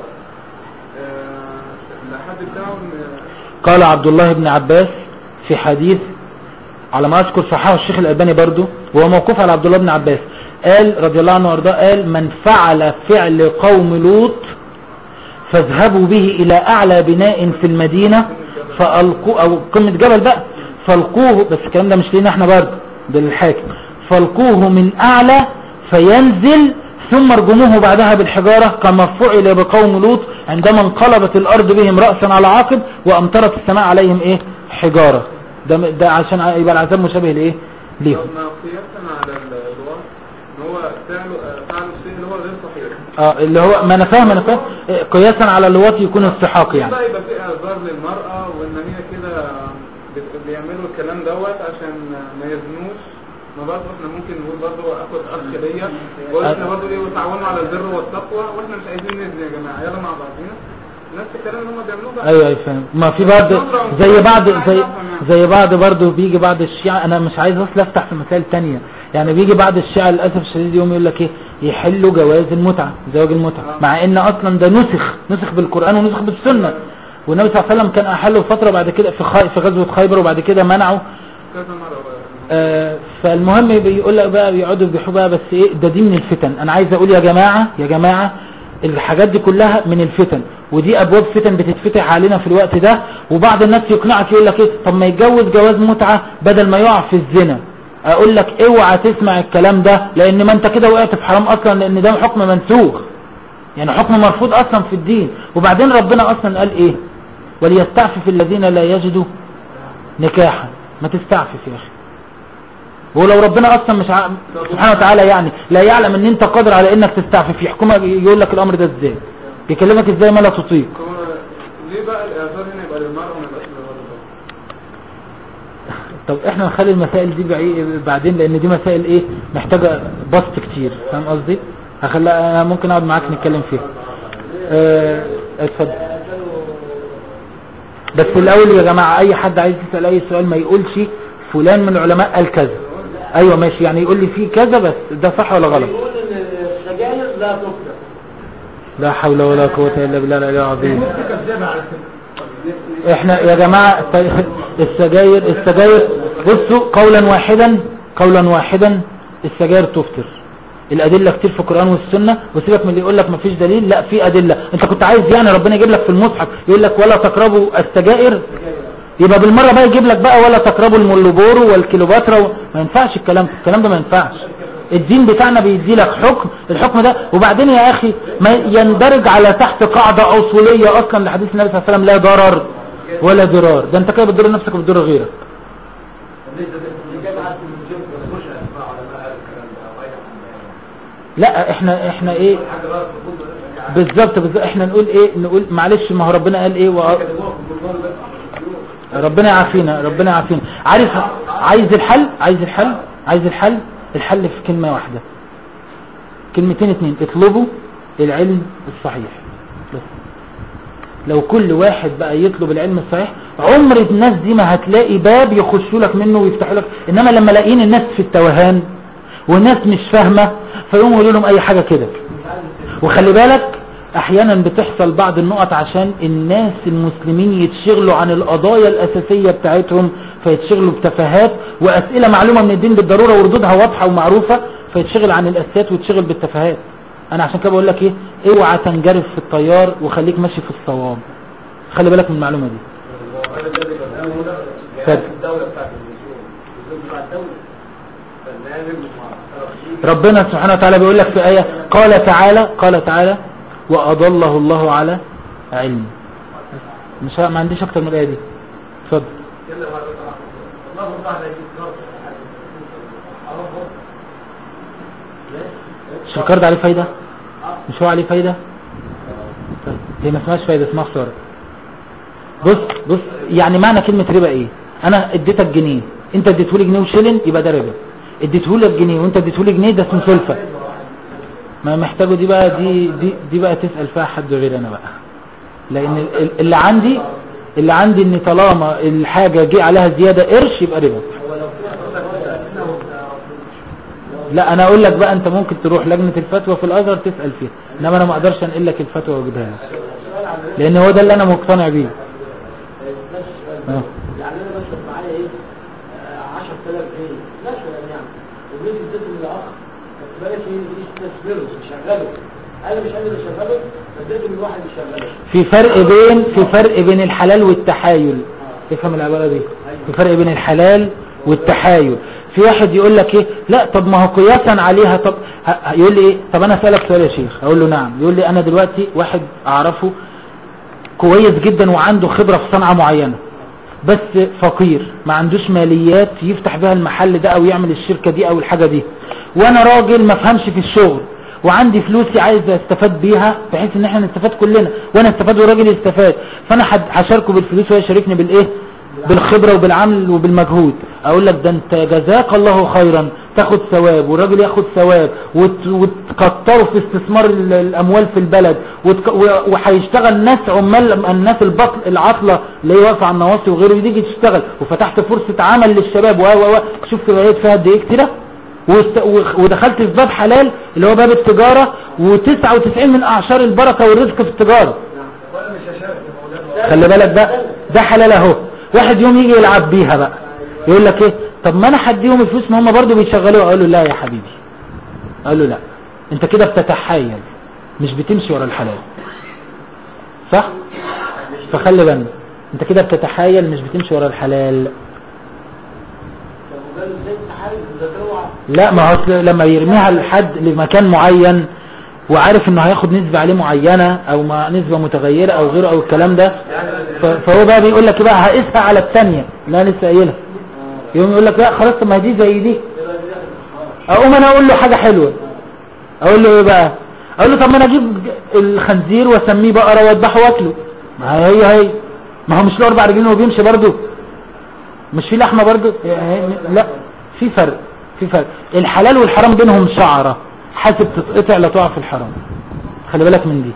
الحد بتاعه ان قال عبد الله بن عباس في حديث على ما اذكر صححه الشيخ الالباني برضو وهو موقوف على عبد الله بن عباس قال رضي الله عنه وارضاه قال من فعل فعل قوم لوط فاذهبوا به الى اعلى بناء في المدينة فالقوا او قمة جبل بقى فالقوه بس الكلام ده مش لينا احنا برضو ده للحاكم فالقوه من اعلى فينزل ثم ارجموه بعدها بالحجارة كما فعل بقوم لوط عندما انقلبت الارض بهم رأسا على عقب وامطرت السماء عليهم ايه حجارة ده, ده عشان يبقى العذاب مشابه لايه ليهم لما قياسا على الهواء ان هو فعله فعل الشيء اللي هو غير صحيح اه اللي هو ما انا فاهم انا فاهم إيه، قياسا على اللواط يكون استحاق يعني بقى يبقى في اعذار للمرأة وان هي كده بت- بيعملوا الكلام دوت عشان ما يزنوش ما برضه احنا ممكن نقول برضه اخد اخ ليا بقول احنا برضه ايه وتعاونوا على البر والتقوى واحنا مش عايزين نزني يا جماعه يلا مع بعضينا نفس الكلام اللي هم بيعملوه بقى ايوه ايوه فاهم ما في بعض زي بعض زي زي بعض برضه بيجي بعض الشيعة انا مش عايز اصلا افتح في مسائل تانية يعني بيجي بعض الشيعة للاسف الشديد يوم يقول لك ايه يحلوا جواز المتعة زواج المتعة مع ان اصلا ده نسخ نسخ بالقرآن ونسخ بالسنة والنبي صلى الله عليه وسلم كان احله فترة بعد كده في خي... في غزوة خيبر وبعد كده منعه كذا مره بقى آه، فالمهم بيقول لك بقى بيقعدوا يبيحوا بقى بس ايه ده دي من الفتن انا عايز اقول يا جماعة يا جماعة الحاجات دي كلها من الفتن ودي ابواب فتن بتتفتح علينا في الوقت ده وبعض الناس يقنعك يقول لك ايه طب ما يتجوز جواز متعة بدل ما يقع في الزنا اقول لك اوعى تسمع الكلام ده لان ما انت كده وقعت في حرام اصلا لان ده حكم منسوخ يعني حكم مرفوض اصلا في الدين وبعدين ربنا اصلا قال ايه وليستعفف الذين لا يجدوا نكاحا ما تستعفف يا اخي ولو ربنا اصلا مش ع... سبحانه وتعالى يعني لا يعلم ان انت قادر على انك تستعفف يحكمك يقول لك الامر ده ازاي يكلمك ازاي ما لا تطيق هو ليه بقى الاعذار هنا يبقى للمرأة وما يبقاش للرجل طب احنا نخلي المسائل دي بعي- بعدين لان دي مسائل ايه محتاجة بسط كتير فاهم قصدي هخليها أنا ممكن اقعد معاك نتكلم فيها اه اتفضل بس الاول يا جماعة اي حد عايز يسأل اي سؤال ما يقولش فلان من العلماء قال كذا ايوه ماشي يعني يقول لي فيه كذا بس ده صح ولا غلط يقول ان السجاير لا تفطر لا حول ولا قوة الا بالله العلي العظيم كذاب على فكره احنا يا جماعة طيب السجاير السجاير بصوا قولا واحدا قولا واحدا السجاير تفطر الادلة كتير في القرآن والسنة وسيبك من اللي يقول لك مفيش دليل لا في ادلة انت كنت عايز يعني ربنا يجيب لك في المصحف يقول لك ولا تقربوا السجائر يبقى بالمرة بقى يجيب لك بقى ولا تقربوا المولوبورو والكيلوباترا و... ما ينفعش الكلام الكلام ده ما ينفعش الدين بتاعنا بيدي لك حكم الحكم ده وبعدين يا اخي ما يندرج على تحت قاعدة اصولية اصلا لحديث النبي صلى الله عليه وسلم لا ضرر ولا ضرار ده انت كده بتضر نفسك وبتضر غيرك اللي جاب عاد من الجيم مش اسمع علماء هذا الكلام ده او اي حد لا احنا احنا ايه حاجه غلط في الكتب ولا حاجه بالظبط بالظبط احنا نقول ايه نقول معلش ما هو ربنا قال ايه و... ربنا يعافينا ربنا يعافينا عارف عايز الحل عايز الحل عايز الحل الحل في كلمة واحدة كلمتين اتنين اطلبوا العلم الصحيح بس لو كل واحد بقى يطلب العلم الصحيح عمر الناس دي ما هتلاقي باب يخشوا لك منه ويفتحوا لك انما لما لاقيين الناس في التوهان والناس مش فاهمة فيقوموا يقولوا لهم اي حاجة كده وخلي بالك احيانا بتحصل بعض النقط عشان الناس المسلمين يتشغلوا عن القضايا الاساسية بتاعتهم فيتشغلوا بتفاهات واسئلة معلومة من الدين بالضرورة وردودها واضحة ومعروفة فيتشغل عن الاساسات ويتشغل بالتفاهات انا عشان كده بقول لك ايه اوعى تنجرف في الطيار وخليك ماشي في الصواب خلي بالك من المعلومة دي وأنا ده اللي بفهمه ده ف- جهاز الدولة بتاعت المسؤول المسؤول بتاع الدولة برنامج مع ربنا سبحانه وتعالى بيقول لك في آية قال تعالى قال تعالى وأضله الله على علم مش ه- ما عنديش أكتر من الآية دي اتفضل كده ما الله بعد الإسراف مش الكارد عليه فايدة مش هو عليه فايدة طيب هي ما اسمهاش فايدة اسمها خسارة بص بص يعني معنى كلمة ربا ايه انا اديتك جنيه انت اديتهولي جنيه وشلن يبقى ده ربا اديتهولك جنيه وانت اديتهولي جنيه ده اسمه سلفة ما محتاجه دي بقى دي دي دي بقى تسأل فيها حد غير انا بقى لان ال- ال- اللي عندي اللي عندي ان طالما الحاجة جه عليها زيادة قرش يبقى ربا لا انا اقول لك بقى انت ممكن تروح لجنة الفتوى في الازهر تسأل فيها انما انا ما اقدرش انقل لك الفتوى واجيبها لك لان هو ده اللي انا مقتنع بيه آه. يعني انا بشرب معايا ايه آه، 10000 جنيه مثلا يعني وجيت اديته للاخ خد بالك ايه يستثمره يشغله انا مش قادر اشغله فاديته لواحد يشغله في فرق بين في فرق بين الحلال والتحايل تفهم العبارة دي في فرق بين الحلال والتحايل في واحد يقول لك ايه لا طب ما هو قياسا عليها طب ه- ه- يقول لي ايه طب انا اسالك سؤال يا شيخ اقول له نعم يقول لي انا دلوقتي واحد اعرفه كويس جدا وعنده خبرة في صنعة معينة بس فقير ما عندوش ماليات يفتح بها المحل ده او يعمل الشركة دي او الحاجة دي وانا راجل ما فهمش في الشغل وعندي فلوسي عايز استفاد بيها بحيث ان احنا نستفاد كلنا وانا استفاد والراجل يستفاد فانا حد- هشاركه بالفلوس وهو يشاركني بالايه بالخبرة وبالعمل وبالمجهود اقول لك ده انت جزاك الله خيرا تاخد ثواب والراجل ياخد ثواب وت- وتكتروا في استثمار ال- الاموال في البلد وتك- و- وهيشتغل ناس عمال الناس البطل العطلة اللي هي واقفه على النواصي وغيره يجي تشتغل وفتحت فرصة عمل للشباب و و و شوف في بقيت فيها قد ايه كتيره واست- وخ- ودخلت في باب حلال اللي هو باب التجارة و99 من اعشار البركة والرزق في التجارة وأنا مش هشارك يا مولانا خلي بالك ده ده حلال اهو واحد يوم يجي يلعب بيها بقى يقول لك ايه طب ما انا هديهم الفلوس ما هم برضه بيشغلوها اقول له لا يا حبيبي اقول له لا انت كده بتتحايل مش بتمشي ورا الحلال صح فخلي بالك انت كده بتتحايل مش بتمشي ورا الحلال طب وقالوا ازاي تحارب ده اوعى لا ما هو أصل لما يرميها لحد لمكان معين وعارف انه هياخد نسبة عليه معينة او ما نسبة متغيرة او غيره او الكلام ده ف- فهو بقى بيقول لك بقى هقيسها على الثانية لا لسه قايلها يقوم يقول لك لا خلاص طب ما هي دي زي دي اقوم انا اقول له حاجة حلوة اقول له ايه بقى اقول له طب ما انا اجيب الخنزير واسميه بقرة واذبحه واكله ما هي هي ما هو مش له اربع رجلين وهو بيمشي برضه مش في لحمة برضه يعني لا في فرق في فرق الحلال والحرام بينهم شعرة حاسب تتقطع لا تقع في الحرام خلي بالك من دي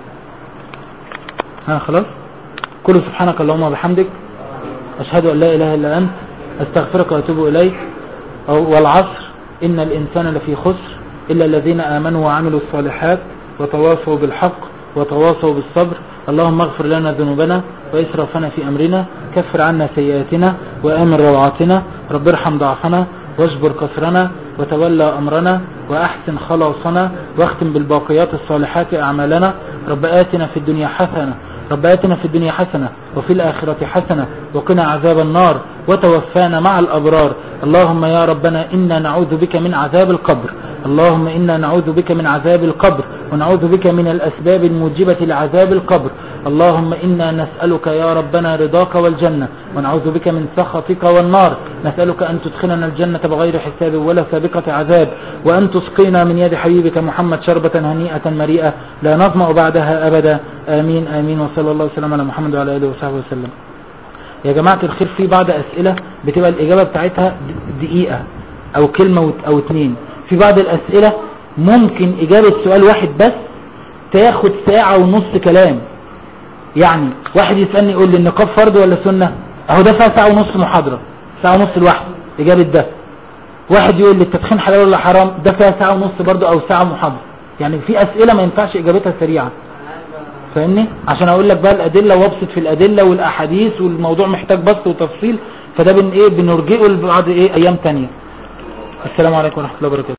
ها خلاص كل سبحانك اللهم وبحمدك أشهد أن لا إله إلا أنت أستغفرك وأتوب إليك أو- والعصر إن الإنسان لفي خسر إلا الذين آمنوا وعملوا الصالحات وتواصوا بالحق وتواصوا بالصبر اللهم اغفر لنا ذنوبنا وإسرافنا في أمرنا كفر عنا سيئاتنا وآمن روعاتنا رب ارحم ضعفنا واجبر كسرنا وتولى أمرنا وأحسن خلاصنا واختم بالباقيات الصالحات أعمالنا رب آتنا في الدنيا حسنة رب آتنا في الدنيا حسنة وفي الآخرة حسنة وقنا عذاب النار وتوفانا مع الأبرار اللهم يا ربنا إنا نعوذ بك من عذاب القبر اللهم إنا نعوذ بك من عذاب القبر ونعوذ بك من الأسباب الموجبة لعذاب القبر اللهم إنا نسألك يا ربنا رضاك والجنة ونعوذ بك من سخطك والنار نسألك أن تدخلنا الجنة بغير حساب ولا سابقة عذاب وأن تسقينا من يد حبيبك محمد شربة هنيئة مريئة لا نظمأ بعدها أبدا آمين آمين وصلى الله وسلم على محمد وعلى آله وصحبه وسلم يا جماعة الخير في بعض أسئلة بتبقى الإجابة بتاعتها د- دقيقة أو كلمة وت- أو اتنين في بعض الأسئلة ممكن إجابة سؤال واحد بس تاخد ساعة ونص كلام يعني واحد يسألني يقول لي النقاب فرض ولا سنة اهو ده فيها ساعة ونص محاضرة ساعة ونص لوحده إجابة ده واحد يقول لي التدخين حلال ولا حرام ده فيها ساعة ونص برضه أو ساعة محاضرة يعني في أسئلة ما ينفعش إجابتها سريعة فاهمني عشان اقول لك بقى الادله وابسط في الادله والاحاديث والموضوع محتاج بسط وتفصيل فده بن ايه بنرجئه لبعض ايه ايام تانية السلام عليكم ورحمه الله وبركاته